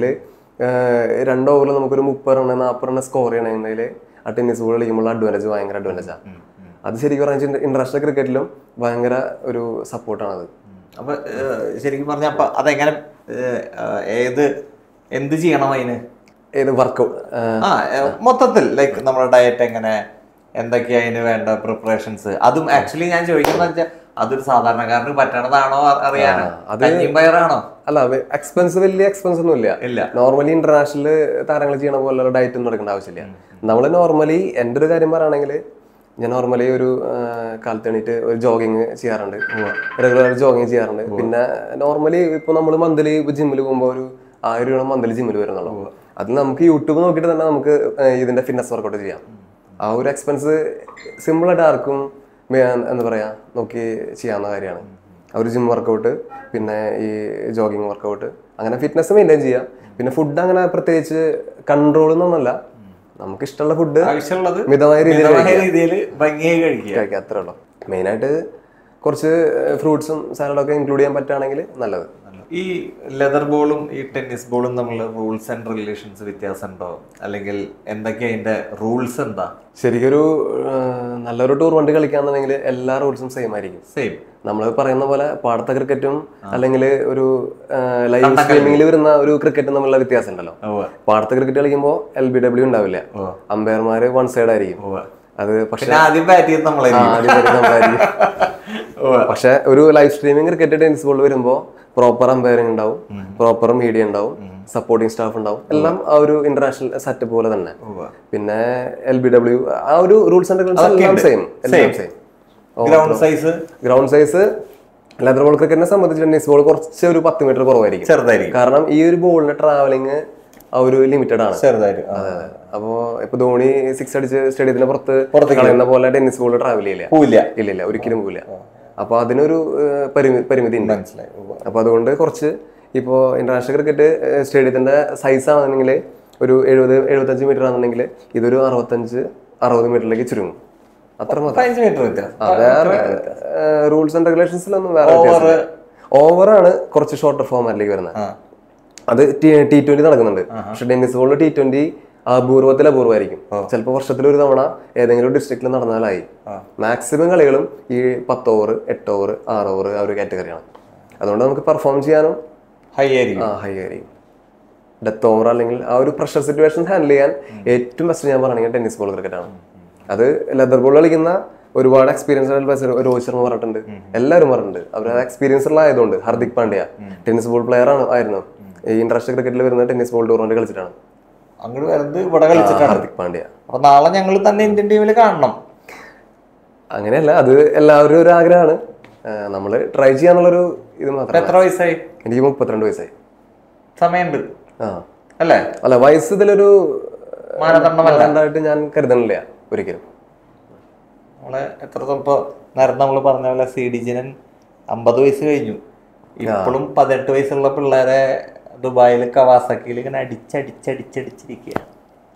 രണ്ട് ഓവറിൽ നമുക്കൊരു മുപ്പത് റണ്ണ് നാൽപ്പത് റണ്ണ് സ്കോർ ചെയ്യണമെങ്കിൽ ആ ടെന്നീസ് ബോൾ കളിക്കുമ്പോൾ അഡ്വാൻറ്റേജ് ഭയങ്കര അഡ്വാൻറ്റേജാണ് അത് ശരിക്കും പറഞ്ഞാൽ ഇന്റർനാഷണൽ ക്രിക്കറ്റിലും ഭയങ്കര ഒരു സപ്പോർട്ടാണത് അപ്പൊ ഏഹ്, ശരിക്കും പറഞ്ഞ അപ്പൊ അതെങ്ങനെ ഏഹ്, ഏഹ്, ഏത് എന്ത് ചെയ്യണം അതിന് ഏത് വർക്കൗട്ട് ആ ഏഹ്, മൊത്തത്തിൽ ലൈക്ക് നമ്മുടെ ഡയറ്റ് എങ്ങനെ എന്തൊക്കെയാ അതിന് വേണ്ട പ്രിപ്പറേഷൻസ് അതും ആക്ച്വലി ഞാൻ ചോദിക്കുന്നത് വെച്ചാൽ അതൊരു സാധാരണക്കാരന് പറ്റണതാണോ അ- അറിയാനോ കഞ്ഞിയും പയറാണോ അല്ല എക്സ്പെൻസ് വലിയ എക്സ്പെൻസ് ഒന്നും ഇല്ല ഇല്ല നോർമലി ഇന്റർനാഷണൽ താരങ്ങൾ ചെയ്യണ പോലുള്ള ഡയറ്റ് ഒന്നും എടുക്കേണ്ട ആവശ്യമില്ല നമ്മൾ നോർമലി എൻ്റെ ഒരു കാര്യം പറയുകയാണെങ്കിൽ ഞാൻ നോർമലി ഒരു ആ, കാലത്ത് എണീറ്റ് ഒരു ജോഗിങ് ചെയ്യാറുണ്ട് റെഗുലർ ജോഗിങ് ചെയ്യാറുണ്ട് പിന്നെ നോർമലി ഇപ്പൊ നമ്മൾ മന്ത്ലി ജിമ്മിൽ പോകുമ്പോൾ ഒരു ആയിരം രൂപ മന്ത്ലി ജിമ്മിൽ വരുന്നുള്ളൂ അത് നമുക്ക് യൂട്യൂബ് നോക്കിയിട്ട് തന്നെ നമുക്ക് ആ, ഇതിന്റെ ഫിറ്റ്നസ് വർക്കൗട്ട് ചെയ്യാം ആ ഒരു എക്സ്പെൻസ് സിമ്പിൾ ആയിട്ട് ആർക്കും മേ- എന്താ പറയാ നോക്കി ചെയ്യാവുന്ന കാര്യമാണ് ആ ഒരു ജിം വർക്കൗട്ട് പിന്നെ ഈ ജോഗിങ് വർക്കൗട്ട് അങ്ങനെ ഫിറ്റ്നസ് മെയിൻറ്റെയിൻ ചെയ്യാം പിന്നെ ഫുഡ് അങ്ങനെ പ്രത്യേകിച്ച് കൺട്രോൾ എന്നൊന്നല്ല നമുക്ക് ഇഷ്ടമുള്ള ഫുഡ് ആവശ്യമുള്ളത് മിതമായ രീതിയിൽ മിതമായ രീതിയിൽ ഭംഗിയായി കഴിക്കുക കഴിക്കുക അത്രേ ഉള്ളൂ മെയിനായിട്ട് കുറച്ച് ഫ്രൂട്ട്സും സാലഡൊക്കെ ഇൻക്ലൂഡ് ചെയ്യാൻ പറ്റുകയാണെങ്കിൽ നല്ലത് ഈ ലെതർ ബോളും ഈ ടെന്നീസ് ബോളും തമ്മിൽ റൂൾസ് ആൻഡ് റിലേഷൻസ് വ്യത്യാസമുണ്ടോ അല്ലെങ്കിൽ എന്തൊക്കെയാ അതിന്റെ റൂൾസ് എന്താ ശരിക്കൊരു ആ, നല്ലൊരു ടൂർണമെന്റ് കളിക്കാന്നുണ്ടെങ്കിൽ എല്ലാ റൂൾസും സെയിം ആയിരിക്കും സെയിം നമ്മൾ പറയുന്ന പോലെ പാടത്തെ ക്രിക്കറ്റും അല്ലെങ്കിൽ ഒരു ലൈവ് സ്ട്രീമിംഗിൽ വരുന്ന ഒരു ക്രിക്കറ്റും തമ്മിലുള്ള വ്യത്യാസം ഉണ്ടല്ലോ പാടത്തെ ക്രിക്കറ്റ് കളിക്കുമ്പോൾ എൽ ബി ഡബ്ല്യു ഉണ്ടാവില്ല അമ്പയർമാര് വൺ സൈഡ് ആയിരിക്കും അത് പക്ഷെ പിന്നെ ആദ്യം ബാറ്റ് ചെയ്ത് നമ്മളായിരിക്കും ആദ്യം വരുന്ന നമ്മളായിരിക്കും. പക്ഷെ ഒരു live streaming cricket tennis ball വരുമ്പോൾ പ്രോപ്പർ അമ്പയറിംഗ് ഉണ്ടാവും പ്രോപ്പർ മീഡിയ ഉണ്ടാവും സപ്പോർട്ടിംഗ് സ്റ്റാഫ് ഉണ്ടാവും എല്ലാം ആ ഒരു ഇന്റർനാഷണൽ സെറ്റപ്പ് പോലെ തന്നെ പിന്നെ എൽ ബി ഡബ്ല്യു ആ ഒരു റൂൾസ് ആൻഡ് റെഗുലേഷൻസ് എല്ലാം സെയിം എല്ലാം same ground size ground size leather ball ക്രിക്കറ്റിനെ സംബന്ധിച്ച് ടെന്നീസ് ബോൾ കുറച്ച് ഒരു പത്ത് മീറ്റർ കുറവായിരിക്കും ചെറുതായിരിക്കും കാരണം ഈ ഒരു ബോളിന്റെ ട്രാവലിംഗ് ആ ഒരു ലിമിറ്റഡ് ആണ് ചെറുതായിരിക്കും ആ. അപ്പോ ഇപ്പൊ ധോണി സിക്സ് അടിച്ച് സ്റ്റേഡിയത്തിന് പുറത്ത് കളയുന്ന പോലെ ടെന്നീസ് ബോൾ ട്രാവൽ ചെയ്യില്ല പോവില്ല ഇല്ല ഇല്ല ഒരിക്കലും പോവില്ല അപ്പൊ അതിനൊരു ഏഹ്, പരിമി പരിമിതി ഉണ്ട് മനസ്സിലായി ഉവ്വ. അപ്പൊ അതുകൊണ്ട് കുറച്ച് ഇപ്പോൾ ഇന്റർനാഷണൽ ക്രിക്കറ്റ് സ്റ്റേഡിയത്തിന്റെ സൈസ് ആണെന്നുണ്ടെങ്കിൽ ഒരു എഴുപത് എഴുപത്തഞ്ച് മീറ്റർ ആണെന്നുണ്ടെങ്കിൽ ഇതൊരു അറുപത്തഞ്ച് അറുപത് മീറ്ററിലേക്ക് ചുരുങ്ങും അത്ര മതി പതിനഞ്ച് മീറ്റർ വ്യത്യാസം ആ, വേറെ റൂൾസ് ആൻഡ് റെഗുലേഷൻസിലൊന്നും വേറെ ഓവറാണ് കുറച്ച് ഷോർട്ടർ ഫോമാറ്റിലേക്ക് വരുന്നത് ആ. അത് ടി ട്വന്റി നടക്കുന്നുണ്ട് പക്ഷെ ടെന്നീസ് ബോളിൽ ടി ട്വന്റി അപൂർവത്തിൽ അപൂർവമായിരിക്കും ചിലപ്പോൾ വർഷത്തിൽ ഒരു തവണ ഏതെങ്കിലും ഡിസ്ട്രിക്റ്റിൽ നടന്നാലായി മാക്സിമം കളികളും ഈ പത്ത് ഓവർ എട്ട് ഓവർ ആറ് ഓവർ ആ ഒരു കാറ്റഗറിയാണ് അതുകൊണ്ട് നമുക്ക് പെർഫോം ചെയ്യാനും ഹൈ ആയിരിക്കും ആ ഹൈ ആയിരിക്കും ഡെത്ത് ഓവർ അല്ലെങ്കിൽ ആ ഒരു പ്രഷർ സിറ്റുവേഷൻ ഹാൻഡിൽ ചെയ്യാൻ ഏറ്റവും ബെസ്റ്റ് ഞാൻ പറയുകയാണെങ്കിൽ ടെന്നീസ് ബോൾ ക്രിക്കറ്റ് ആണ് അത് ലെതർ ബോൾ കളിക്കുന്ന ഒരുപാട് എക്സ്പീരിയൻസ് രോഹിത് ശർമ്മ പറഞ്ഞിട്ടുണ്ട് എല്ലാവരും പറഞ്ഞിട്ടുണ്ട് അവർ എക്സ്പീരിയൻസ് ഉള്ള ആയതുകൊണ്ട് Hardik Pandya tennis ball player ആണ് ആയിരുന്നു ഈ ഇന്റർനാഷണൽ ക്രിക്കറ്റിൽ വരുന്ന ടെന്നീസ് ബോൾ ടൂർണമെന്റ് കളിച്ചിട്ടാണ് അങ്ങോട്ട് വരുന്നത് ഇവിടെ കളിച്ചിട്ടാണ് ഹർദിക് പാണ്ഡ്യ അപ്പൊ നാളെ ഞങ്ങൾ തന്നെ ഇന്ത്യൻ ടീമിൽ കാണണം അങ്ങനെയല്ല അത് എല്ലാവരും ഒരു ആഗ്രഹമാണ് നമ്മൾ ട്രൈ ചെയ്യാന്നുള്ളൊരു ഇത് ഇപ്പൊ മാത്രമല്ല എത്ര വയസ്സായി എനിക്ക് മുപ്പത്തിരണ്ട് വയസ്സായി സമയമുണ്ട് ആ അല്ലേ അല്ല വയസ്സ് ഇതിലൊരു മാനദണ്ഡമല്ല മാനദണ്ഡമായിട്ട് ഞാൻ കരുതണില്ല ഒരിക്കലും നമ്മളെ എത്രത്തോളം ഇപ്പൊ നേരത്തെ നമ്മൾ പറഞ്ഞ പോലെ സി ഡി ജനൻ അമ്പത് വയസ്സ് കഴിഞ്ഞു ഇപ്പോഴും പതിനെട്ട് വയസ്സുള്ള പിള്ളേരെ ദുബായിൽ കവാസക്കിയിൽ ഇങ്ങനെ അടിച്ചടിച്ചടിച്ചടിച്ചിരിക്കുകയാണ്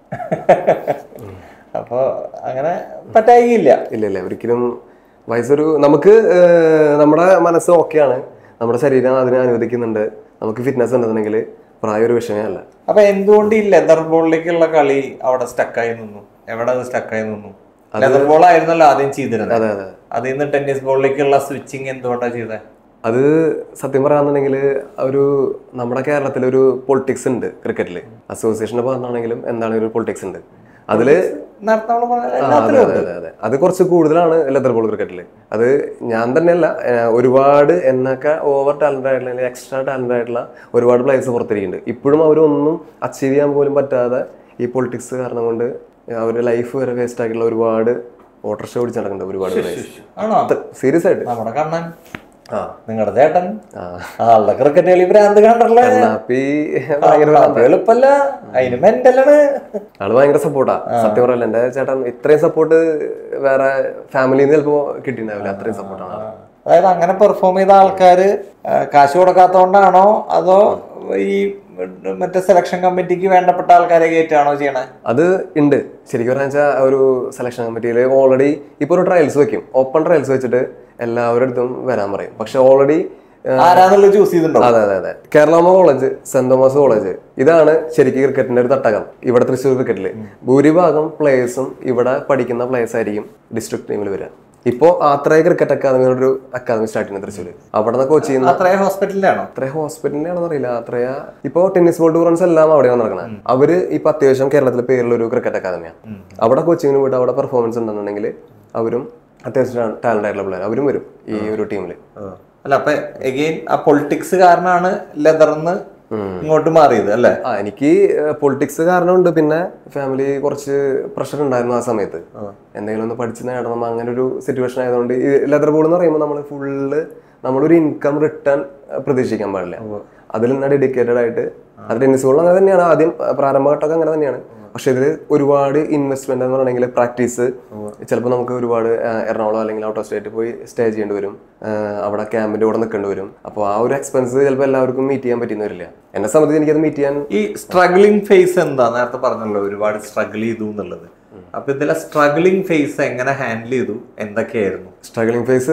അപ്പൊ അങ്ങനെ പറ്റായില്ല ഇല്ല ഇല്ല ഒരിക്കലും വയസ്സൊരു നമുക്ക് ഏഹ്, നമ്മുടെ മനസ്സ് ഓക്കെയാണ് നമ്മുടെ ശരീരം അതിനെ അനുവദിക്കുന്നുണ്ട് നമുക്ക് ഫിറ്റ്നസ് ഉണ്ടെന്നുണ്ടെങ്കിൽ പ്രായം ഒരു വിഷയമേ അല്ല അപ്പൊ എന്തുകൊണ്ട് ഈ ലെതർ ബോളിലേക്കുള്ള കളി അവിടെ സ്റ്റക്കായി നിന്നു എവിടെ അത് സ്റ്റക്കായി നിന്നു ലെതർ ബോൾ ആയിരുന്നല്ലോ ആദ്യം ചെയ്തിരുന്നത് അതെ അതെ അതിൽ നിന്ന് ടെന്നീസ് ബോളിലേക്കുള്ള സ്വിച്ചിങ് എന്തുകൊണ്ടാണ് ചെയ്തത് അത് സത്യം പറയാന്നുണ്ടെങ്കിൽ ഒരു നമ്മുടെ കേരളത്തിൽ ഒരു പൊളിറ്റിക്സ് ഉണ്ട് ക്രിക്കറ്റിൽ അസോസിയേഷനെ പറഞ്ഞാണെങ്കിലും എന്താണ് ഒരു പൊളിറ്റിക്സ് ഉണ്ട് അതില് നേരത്തെ നമ്മൾ പറഞ്ഞ ആ, അതെ അതെ അതെ അതെ അത് കുറച്ച് കൂടുതലാണ് ലെതർ ബോൾ ക്രിക്കറ്റിൽ അത് ഞാൻ തന്നെയല്ല ഏഹ്, ഒരുപാട് എന്നൊക്കെ ഓവർ ടാലന്റ് ആയിട്ടുള്ള അല്ലെങ്കിൽ എക്സ്ട്രാ ടാലന്റ് ആയിട്ടുള്ള ഒരുപാട് പ്ലേയേഴ്സ് പുറത്തിരിക്കുന്നുണ്ട് ഇപ്പോഴും അവരൊന്നും അച്ചീവ് ചെയ്യാൻ പോലും പറ്റാതെ ഈ പൊളിറ്റിക്സ് കാരണം കൊണ്ട് അവരുടെ ലൈഫ് വരെ വേസ്റ്റ് ആക്കിയുള്ള ഒരുപാട് ഓട്ടർഷ ഓടിച്ച് നടക്കുന്നുണ്ട് ഒരുപാട് പ്ലേയേഴ്സ് ആണോ സീരിയസ് ആയിട്ട് നമ്മുടെ കണ്ണൻ ആ നിങ്ങളുടെ ചേട്ടൻ ആ ആളുടെ ക്രിക്കറ്റ് കളി ഭ്രാന്ത് കണ്ടല്ലേ കണ്ണാപ്പി ഭയങ്കര അത് എളുപ്പല്ല അതിന് മെന്റലാണ് ആള് ഭയങ്കര സപ്പോർട്ടാ സത്യം പറയല്ല എന്റെ ചേട്ടൻ ഇത്രയും സപ്പോർട്ട് വേറെ ഫാമിലിയിൽ നിന്ന് ചിലപ്പോ കിട്ടിയിട്ടുണ്ടാവില്ല അത്രയും സപ്പോർട്ടാണ് ആള് അതായത് അങ്ങനെ പെർഫോം ചെയ്ത ആൾക്കാര് ആ, കാശ് കൊടുക്കാത്തോണ്ടാണോ അതോ ഈ മറ്റേ സെലക്ഷൻ കമ്മിറ്റിക്ക് വേണ്ടപ്പെട്ട ആൾക്കാരെ കയറ്റാണോ ചെയ്യണേ അത് ഉണ്ട് ശരിക്കും പറഞ്ഞാൽ വെച്ചാൽ ഒരു സെലക്ഷൻ കമ്മിറ്റിയിൽ ഓൾറെഡി ഇപ്പോൾ ഒരു ട്രയൽസ് വെക്കും ഓപ്പൺ ട്രയൽസ് വെച്ചിട്ട് എല്ലാവരുടെ അടുത്തും വരാൻ പറയും പക്ഷെ ഓൾറെഡി ആരാന്നുള്ളത് ചൂസ് ചെയ്തിട്ടുണ്ടോ അതെ അതെ അതെ കേരളാമ കോളേജ് സെന്റ് തോമസ് കോളേജ് ഇതാണ് ശരിക്കും ക്രിക്കറ്റിന്റെ ഒരു തട്ടകം ഇവിടെ തൃശ്ശൂർ ക്രിക്കറ്റിൽ ഭൂരിഭാഗം പ്ലേയേഴ്സും ഇവിടെ പഠിക്കുന്ന പ്ലേയേഴ്സ് ആയിരിക്കും ഡിസ്ട്രിക്ട് ടീമിൽ വരിക ഇപ്പോ ആത്രയ ക്രിക്കറ്റ് അക്കാദമി ഒരു അക്കാദമി സ്റ്റാർട്ട് ചെയ്യുന്നത് തൃശ്ശൂർ അവിടെ നിന്ന് കോച്ച് ചെയ്യുന്ന അത്രേ ഹോസ്പിറ്റലിലാണോ അത്ര ഹോസ്പിറ്റലിന്റെ ആണെന്ന് അറിയില്ല അത്രയ ഇപ്പൊ ടെന്നീസ് ബോൾ ടൂർണമെന്റ്സ് എല്ലാം അവിടെയാണ് നടക്കുന്നത് അവര് ഇപ്പൊ അത്യാവശ്യം കേരളത്തിലെ പേരുള്ള ഒരു ക്രിക്കറ്റ് അക്കാദമിയാണ് അവിടെ കോച്ചിങ്ങിന് പോയിട്ട് അവിടെ പെർഫോമൻസ് ഉണ്ടെന്നുണ്ടെങ്കിൽ അവരും അത്യാവശ്യം ടാലന്റ് ആയിട്ടുള്ള പിള്ളേർ അവരും വരും ഈ ഒരു ടീമിൽ അല്ല അപ്പൊ എഗെയിൻ ആ പൊളിറ്റിക്സ് കാരണമാണ് ലെതർന്ന് ഇങ്ങോട്ട് മാറിയത് അല്ലേ ആ എനിക്ക് പൊളിറ്റിക്സ് കാരണമുണ്ട് പിന്നെ ഫാമിലി കുറച്ച് പ്രഷർ ഉണ്ടായിരുന്നു ആ സമയത്ത് എന്തെങ്കിലും ഒന്ന് പഠിച്ച് നേടണം അങ്ങനെ ഒരു സിറ്റുവേഷൻ ആയതുകൊണ്ട് ഈ ലെതർ ബോർഡ് എന്ന് പറയുമ്പോൾ നമ്മൾ ഫുള്ള് നമ്മളൊരു ഇൻകം റിട്ടേൺ പ്രതീക്ഷിക്കാൻ പാടില്ല അതിൽ നിന്ന് ഡെഡിക്കേറ്റഡ് ആയിട്ട് അത് ടെന്നീസ് ബോൾ അങ്ങനെ തന്നെയാണ് ആദ്യം പ്രാരംഭഘട്ടമൊക്കെ അങ്ങനെ തന്നെയാണ് പക്ഷെ ഇതിൽ ഒരുപാട് ഇൻവെസ്റ്റ്മെന്റ് എന്ന് പറഞ്ഞെങ്കിൽ പ്രാക്ടീസ് ചിലപ്പോൾ നമുക്ക് ഒരുപാട് ആ, എറണാകുളം അല്ലെങ്കിൽ ഔട്ട് ഓഫ് സ്റ്റേറ്റ് പോയി സ്റ്റേ ചെയ്യേണ്ടി വരും ആ, അവിടെ ക്യാമ്പിന്റെ കൂടെ നിൽക്കേണ്ടി വരും അപ്പോൾ ആ ഒരു എക്സ്പെൻസ് ചിലപ്പോൾ എല്ലാവർക്കും മീറ്റ് ചെയ്യാൻ പറ്റുന്ന വരില്ല എന്നെ സംബന്ധിച്ച് എനിക്കത് മീറ്റ് ചെയ്യാൻ ഈ സ്ട്രഗ്ലിംഗ് ഫേസ് എന്താ നേരത്തെ പറഞ്ഞല്ലോ ഒരുപാട് സ്ട്രഗിൾ ചെയ്തു എന്നുള്ളത് അപ്പൊ ഇതിലെ സ്ട്രഗ്ലിംഗ് ഫേസ് എങ്ങനെ ഹാൻഡിൽ ചെയ്തു എന്തൊക്കെയായിരുന്നു സ്ട്രഗിളിംഗ് ഫേസ്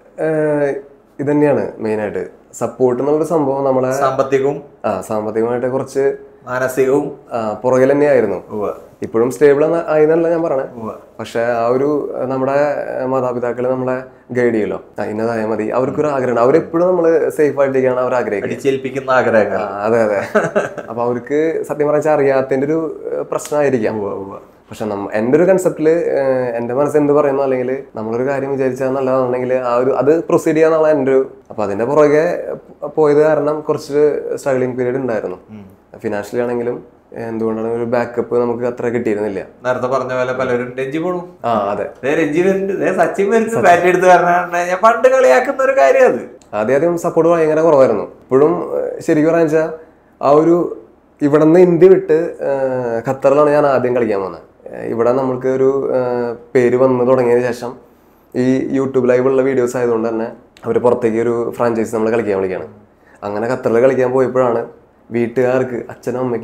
ഇത് തന്നെയാണ് മെയിനായിട്ട് സപ്പോർട്ട് എന്നുള്ളൊരു സംഭവം നമ്മളെ സാമ്പത്തികവും ആ സാമ്പത്തികമായിട്ട് കുറച്ച് മാനസികവും ആ, പുറകിൽ തന്നെയായിരുന്നു ഇപ്പോഴും സ്റ്റേബിൾ ആയെന്നല്ല ഞാൻ പറഞ്ഞത് പക്ഷെ ആ ഒരു ആ, നമ്മുടെ മാതാപിതാക്കൾ നമ്മളെ ഗൈഡ് ചെയ്യല്ലോ ആ, ഇന്നതായാൽ മതി അവർക്കൊരു ആഗ്രഹമാണ് അവരെപ്പോഴും നമ്മൾ സേഫ് ആയിട്ടിരിക്കുകയാണ് അവർ ആഗ്രഹിക്കുന്നത് അടിച്ചേൽപ്പിക്കുന്ന ആഗ്രഹങ്ങൾ ആ, അതെ അതെ അപ്പൊ അവർക്ക് സത്യം പറഞ്ഞാൽ അറിയാത്തതിന്റെ ഒരു ഏഹ്, പ്രശ്നമായിരിക്കാം പക്ഷെ നമ്മ എൻ്റെ ഒരു കൺസെപ്റ്റില് എൻ്റെ മനസ്സ് എന്ത് പറയുന്നു അല്ലെങ്കിൽ നമ്മളൊരു കാര്യം വിചാരിച്ചാൽ നല്ലതാണെന്നുണ്ടെങ്കിൽ ആ ഒരു അത് പ്രൊസീഡ് ചെയ്യാന്നുള്ള എൻ്റെ ഒരു അപ്പൊ അതിന്റെ പുറകെ പോയത് കാരണം കുറച്ച് സ്ട്രഗ്ലിംഗ് പീരീഡ് ഉണ്ടായിരുന്നു ഫിനാൻഷ്യലി ആണെങ്കിലും എന്തുകൊണ്ടാണ് ഒരു ബാക്കപ്പ് നമുക്ക് അത്ര കിട്ടിയിരുന്നില്ല നേരത്തെ പറഞ്ഞ പോലെ പലരും രഞ്ജി പോണു ആ അതെ ദേ രഞ്ജി വരുന്നുണ്ട് ദേ സച്ചിൻ വരുന്നുണ്ട് ബാറ്റ് എടുത്ത് പറഞ്ഞാൽ ഞാൻ പണ്ട് കളിയാക്കുന്ന ഒരു കാര്യം അത് ആദ്യം ആദ്യം സപ്പോർട്ട് ഭയങ്കര കുറവായിരുന്നു ഇപ്പോഴും ഏഹ്, ശരിക്കും പറയാന്ന് വെച്ചാൽ ആ ഒരു ഇവിടെ നിന്ന് ഇന്ത്യ വിട്ട് ഏഹ്, ഖത്തറിലാണ് ഞാൻ ആദ്യം കളിക്കാൻ പോകുന്നത് ഏഹ്, ഇവിടെ നമ്മൾക്ക് ഒരു ഏഹ്, പേര് വന്ന് തുടങ്ങിയതിന് ശേഷം ഈ യൂട്യൂബ് ലൈവുള്ള വീഡിയോസ് ആയതുകൊണ്ട് തന്നെ അവർ പുറത്തേക്ക് ഒരു ഫ്രാഞ്ചൈസി നമ്മൾ കളിക്കാൻ വിളിക്കുകയാണ് അങ്ങനെ ഖത്തറിൽ കളിക്കാൻ പോയപ്പോഴാണ് വീട്ടുകാർക്ക് അച്ഛനും അമ്മയ്ക്കും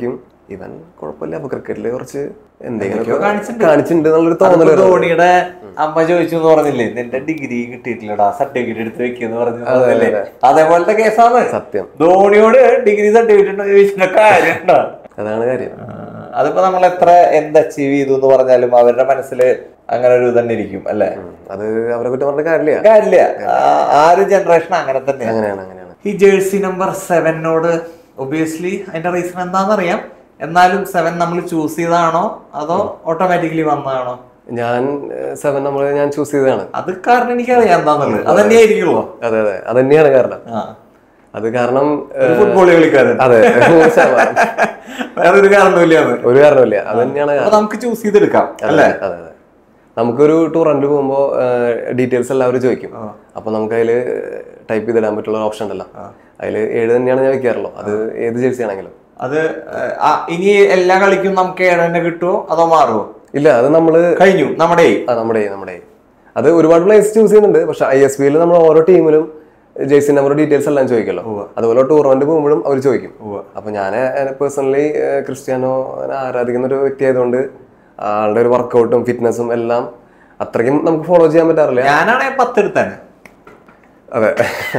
ഇവൻ കുഴപ്പമില്ല അപ്പൊ ക്രിക്കറ്റിൽ കുറച്ച് എന്തൊക്കെയോ എന്തെങ്കിലും കാണിച്ചിട്ടുണ്ട്. കാണിച്ചിട്ടുണ്ട് എന്നുള്ളൊരു അതിപ്പോ തോന്നല് വരുന്നു. ധോണിയുടെ അമ്മ ചോദിച്ചു എന്ന് പറഞ്ഞില്ലേ നിന്റെ ഡിഗ്രി കിട്ടിയിട്ടില്ലടാ സർട്ടിഫിക്കറ്റ് എടുത്ത് വെക്കുന്നു പറഞ്ഞു പറഞ്ഞില്ലേ അതേപോലത്തെ കേസാണ് സത്യം ധോണിയോട് ഡിഗ്രി സർട്ടിഫിക്കറ്റ് ചോദിച്ചിട്ട് കാര്യമുണ്ടോ അതാണ് കാര്യം അതിപ്പോ നമ്മൾ എത്ര എന്ത് അച്ചീവ് ചെയ്തു എന്ന് പറഞ്ഞാലും അവരുടെ മനസ്സിൽ അങ്ങനെ ഒരു തന്നെ ഇരിക്കും അല്ലെ ഉം. അത് അവരെ കുറ്റം പറഞ്ഞ കാര്യമില്ല കാര്യമില്ല ആ- ആ ഒരു ജനറേഷൻ അങ്ങനെ തന്നെയാണ് അങ്ങനെയാണ് അങ്ങനെയാണ് ഈ ജേഴ്സി നമ്പർ സെവനോട് ഒബിയസ്ലി അതിന്റെ റീസൺ എന്താണെന്നറിയാം എന്നാലും സെവൻ നമ്മൾ ചൂസ് ചെയ്തതാണോ അതോ ഓട്ടോമാറ്റിക്കലി വന്നതാണോ ഞാൻ സെവൻ നമ്മൾ ഞാൻ ചൂസ് ചെയ്തതാണ് അത് കാരണം എനിക്കറിയാം എന്താന്നുള്ളത് അത് തന്നെയായിരിക്കുമോ അതെ അതെ അത് തന്നെയാണ് കാരണം ആ അത് കാരണം ഒരു ഫുട്ബോൾ കളിക്കാരൻ അതെ നൂറ് ശതമാനം. വേറെ ഒരു കാരണമില്ലാന്ന് ഒരു കാരണമില്ല അത് തന്നെയാണ് അപ്പൊ നമുക്ക് ചൂസ് ചെയ്തെടുക്കാം അല്ലേ അതെ അതെ നമുക്കൊരു ടൂറന്റ് പോകുമ്പോൾ ഡീറ്റെയിൽസ് എല്ലാവരും ചോദിക്കും അപ്പൊ നമുക്ക് അതിൽ ടൈപ്പ് ചെയ്തിടാൻ പറ്റുള്ള ഓപ്ഷൻ ഉണ്ടല്ലോ അതിൽ ഏഴ് തന്നെയാണ് ഞാൻ വെക്കാറുള്ളൂ അത് ഏത് ജേഴ്സി ആണെങ്കിലും അത് ആ, ഇനി എല്ലാ കളിക്കും നമുക്ക് ഏഴ് തന്നെ കിട്ടുമോ അതോ മാറുമോ ഇല്ല അത് നമ്മള് കഴിഞ്ഞു നമ്മുടെ ആ, നമ്മുടെ നമ്മുടെ അത് ഒരുപാട് പ്ലേസ് ചൂസ് ചെയ്യുന്നുണ്ട് പക്ഷെ ഐ എസ് ബിയിൽ നമ്മൾ ഓരോ ടീമിലും ജേഴ്സി നമ്പർ ഡീറ്റെയിൽസ് എല്ലാം ചോദിക്കല്ലോ അതുപോലെ ടൂർണമെന്റ് പോകുമ്പോഴും അവർ ചോദിക്കും അപ്പൊ ഞാൻ പേഴ്സണലി ക്രിസ്ത്യാനോ ആരാധിക്കുന്ന ഒരു വ്യക്തി ആയതുകൊണ്ട് ആളുടെ ഒരു വർക്കൗട്ടും ഫിറ്റ്നസും എല്ലാം അത്രയ്ക്കും നമുക്ക് ഫോളോ ചെയ്യാൻ പറ്റാറില്ല ഞാനാണെ പത്തെടുത്താണ് അതെ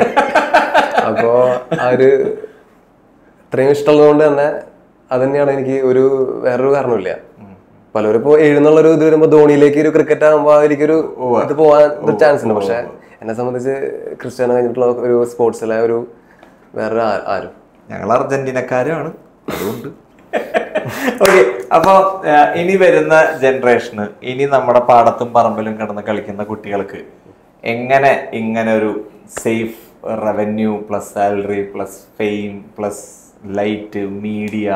അപ്പോ ആ ഒരു ഇത്രയും ഇഷ്ടമുള്ളതുകൊണ്ട് തന്നെ അത് തന്നെയാണ് എനിക്ക് ഒരു വേറൊരു കാരണമില്ല പലരും ഇപ്പോൾ എഴുന്നുള്ളൊരു ഇത് വരുമ്പോൾ ധോണിയിലേക്ക് ഒരു ക്രിക്കറ്റ് ആകുമ്പോൾ എനിക്കൊരു ഇത് പോകാൻ ഒരു ചാൻസ് ഉണ്ട് പക്ഷെ എന്നെ സംബന്ധിച്ച് ക്രിസ്ത്യാനോ കഴിഞ്ഞിട്ടുള്ള ഒരു സ്പോർട്സിലെ ഒരു വേറൊരു ആ- ആരും ഞങ്ങൾ അർജന്റീനക്കാരുമാണ് അതുകൊണ്ട് ഓക്കെ അപ്പൊ ആ, ഇനി വരുന്ന ജനറേഷന് ഇനി നമ്മുടെ പാടത്തും പറമ്പിലും കിടന്ന് കളിക്കുന്ന കുട്ടികൾക്ക് എങ്ങനെ ഇങ്ങനെ ഒരു safe revenue plus salary plus fame plus light media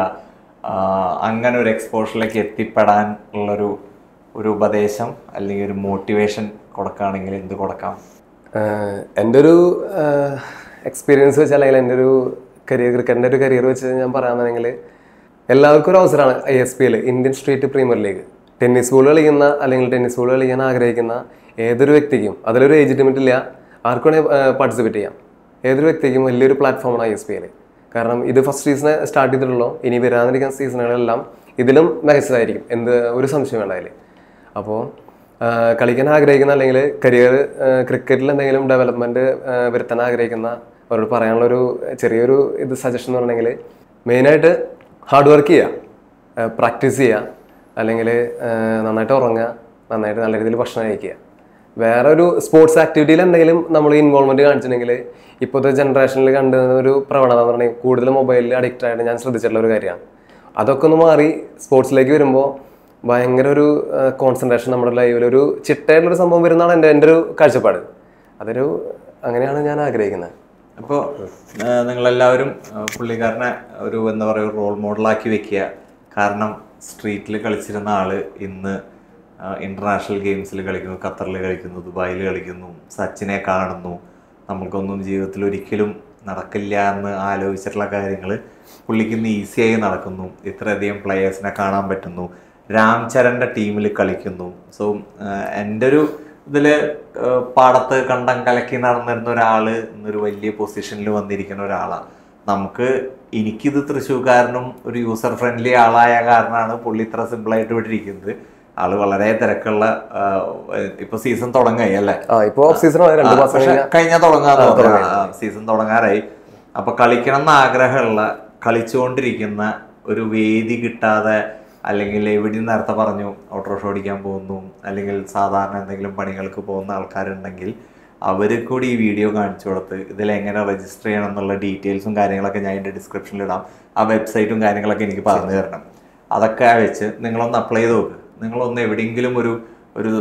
അങ്ങനെ ഒരു എക്സ്പോഷറിലേക്ക് എത്തിപ്പെടാൻ ഉള്ളൊരു ഒരു ഉപദേശം അല്ലെങ്കിൽ ഒരു മോട്ടിവേഷൻ കൊടുക്കുകയാണെങ്കിൽ എന്ത് കൊടുക്കാം ആഹ് എൻ്റെ ഒരു എക്സ്പീരിയൻസ് വെച്ച് അല്ലെങ്കിൽ എൻ്റെ ഒരു കരിയർ ക്രിക്കറ്റിൻ്റെ ഒരു കരിയർ വെച്ച് ഞാൻ പറയാന്നുണ്ടെങ്കിൽ എല്ലാവർക്കും ഒരു അവസരമാണ് I S P L Indian street premier league tennis ball കളിക്കുന്ന അല്ലെങ്കിൽ ടെന്നീസ് ബോൾ കളിക്കാൻ ആഗ്രഹിക്കുന്ന ഏതൊരു വ്യക്തിക്കും അതിലൊരു ഏജ് ലിമിറ്റ് ഇല്ല ആർക്കും വേണമെങ്കിൽ പാർട്ടിസിപ്പേറ്റ് ചെയ്യാം ഏതൊരു വ്യക്തിക്കും വലിയൊരു പ്ലാറ്റ്ഫോമാണ് ഐ എസ് പി എൽ കാരണം ഇത് ഫസ്റ്റ് സീസൺ സ്റ്റാർട്ട് ചെയ്തിട്ടുള്ളൂ ഇനി വരാനിരിക്കുന്ന സീസണുകളെല്ലാം ഇതിലും മികച്ചതായിരിക്കും എന്ത് ഒരു സംശയം വേണ്ട അതിൽ അപ്പോൾ കളിക്കാൻ ആഗ്രഹിക്കുന്ന അല്ലെങ്കിൽ കരിയർ ക്രിക്കറ്റിൽ എന്തെങ്കിലും ഡെവലപ്മെൻറ്റ് വരുത്താൻ ആഗ്രഹിക്കുന്ന അവരോട് പറയാനുള്ളൊരു ചെറിയൊരു ഇത് സജഷൻ എന്ന് പറഞ്ഞെങ്കിൽ മെയിനായിട്ട് ഹാർഡ് വർക്ക് ചെയ്യുക പ്രാക്ടീസ് ചെയ്യുക അല്ലെങ്കിൽ നന്നായിട്ട് ഉറങ്ങുക നന്നായിട്ട് നല്ല രീതിയിൽ ഭക്ഷണം കഴിക്കുക വേറെ ഒരു സ്പോർട്സ് ആക്ടിവിറ്റിയിൽ എന്തെങ്കിലും നമ്മൾ ഇൻവോൾവ്മെന്റ് കാണിച്ചിട്ടുണ്ടെങ്കിൽ ഇപ്പോഴത്തെ ജനറേഷനിൽ കണ്ടുവരുന്ന ഒരു പ്രവണത എന്ന് പറഞ്ഞാൽ കൂടുതൽ മൊബൈലിൽ അഡിക്റ്റ് ആയിട്ട് ഞാൻ ശ്രദ്ധിച്ചിട്ടുള്ള ഒരു കാര്യമാണ് അതൊക്കെ ഒന്ന് മാറി സ്പോർട്സിലേക്ക് വരുമ്പോൾ ഭയങ്കര ഒരു കോൺസെൻട്രേഷൻ നമ്മുടെ ലൈഫിൽ ഒരു ചിട്ടയായിട്ടുള്ളൊരു സംഭവം വരുന്നതാണ് എൻ്റെ എൻ്റെ ഒരു കാഴ്ചപ്പാട് അതൊരു അങ്ങനെയാണ് ഞാൻ ആഗ്രഹിക്കുന്നത് അപ്പോൾ നിങ്ങളെല്ലാവരും ആ, പുള്ളിക്കാരനെ ഒരു എന്താ പറയുക റോൾ മോഡലാക്കി വെക്കുക കാരണം സ്ട്രീറ്റിൽ കളിച്ചിരുന്ന ആള് ഇന്ന് ഇന്റർനാഷണൽ ഗെയിംസിൽ കളിക്കുന്നു ഖത്തറിൽ കളിക്കുന്നു ദുബായിൽ കളിക്കുന്നു സച്ചിനെ കാണുന്നു നമുക്കൊന്നും ജീവിതത്തിൽ ഒരിക്കലും നടക്കില്ല എന്ന് ആലോചിച്ചിട്ടുള്ള കാര്യങ്ങൾ പുള്ളിക്ക് ഇന്ന് ഈസിയായി നടക്കുന്നു ഇത്രയധികം പ്ലെയേഴ്സിനെ കാണാൻ പറ്റുന്നു രാംചരൻ്റെ ടീമിൽ കളിക്കുന്നു സോ എൻ്റെ ഒരു ഇതിൽ പാടത്ത് കണ്ടം കലക്കി നടന്നിരുന്ന ഒരാള് ഇന്നൊരു വലിയ പൊസിഷനിൽ വന്നിരിക്കുന്ന ഒരാളാണ് നമുക്ക് എനിക്കിത് തൃശ്ശൂർക്കാരനും ഒരു യൂസർ ഫ്രണ്ട്ലി ആളായ കാരണമാണ് പുള്ളി ഇത്ര സിമ്പിളായിട്ട് ഇവിടെ ഇരിക്കുന്നത് ആള് വളരെ തിരക്കുള്ള ആ, ഇപ്പൊ സീസൺ തുടങ്ങായി അല്ലേ ആ ഇപ്പോൾ ഓഫ് സീസൺ രണ്ട് മാസം പക്ഷെ കഴിഞ്ഞാൽ കഴിഞ്ഞ തുടങ്ങാൻ സീസൺ തുടങ്ങാറായി അപ്പൊ കളിക്കണം എന്ന് ആഗ്രഹമുള്ള കളിച്ചുകൊണ്ടിരിക്കുന്ന ഒരു വേദി കിട്ടാതെ അല്ലെങ്കിൽ എവിടെ നേരത്തെ പറഞ്ഞു ഓട്ടോറിക്ഷ ഓടിക്കാൻ പോകുന്നു അല്ലെങ്കിൽ സാധാരണ എന്തെങ്കിലും പണികൾക്ക് പോകുന്ന ആൾക്കാരുണ്ടെങ്കിൽ അവർക്ക് കൂടി ഈ വീഡിയോ കാണിച്ചു കൊടുത്ത് ഇതിൽ എങ്ങനെ രജിസ്റ്റർ ചെയ്യണം എന്നുള്ള ഡീറ്റെയിൽസും കാര്യങ്ങളൊക്കെ ഞാൻ എൻ്റെ ഡിസ്ക്രിപ്ഷനിൽ ഇടാം ആ വെബ്സൈറ്റും കാര്യങ്ങളൊക്കെ എനിക്ക് പറഞ്ഞു തരണം അതൊക്കെ വെച്ച് നിങ്ങളൊന്ന് അപ്ലൈ ചെയ്ത് നോക്ക് നിങ്ങളൊന്ന് എവിടെയെങ്കിലും ഒരു ഒരു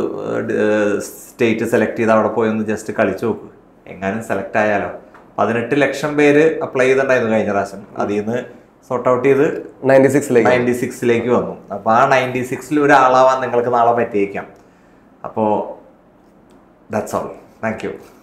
സ്റ്റേറ്റ് സെലക്ട് ചെയ്ത് അവിടെ പോയി ഒന്ന് ജസ്റ്റ് കളിച്ചു നോക്ക് എങ്ങാനും സെലക്ട് ആയാലോ പതിനെട്ട് ലക്ഷം പേര് അപ്ലൈ ചെയ്തിട്ടുണ്ടായിരുന്നു കഴിഞ്ഞ പ്രാവശ്യം അതിൽ നിന്ന് സോർട്ട് ഔട്ട് ചെയ്ത് നയൻറ്റി സിക്സിലേക്ക് നയൻറ്റി സിക്സിലേക്ക് വന്നു അപ്പോൾ ആ നയൻറ്റി സിക്സിൽ ഒരാളാവാൻ നിങ്ങൾക്ക് നാളെ പറ്റിയേക്കാം അപ്പോൾ ദാറ്റ്സ് ഓൾ താങ്ക് യു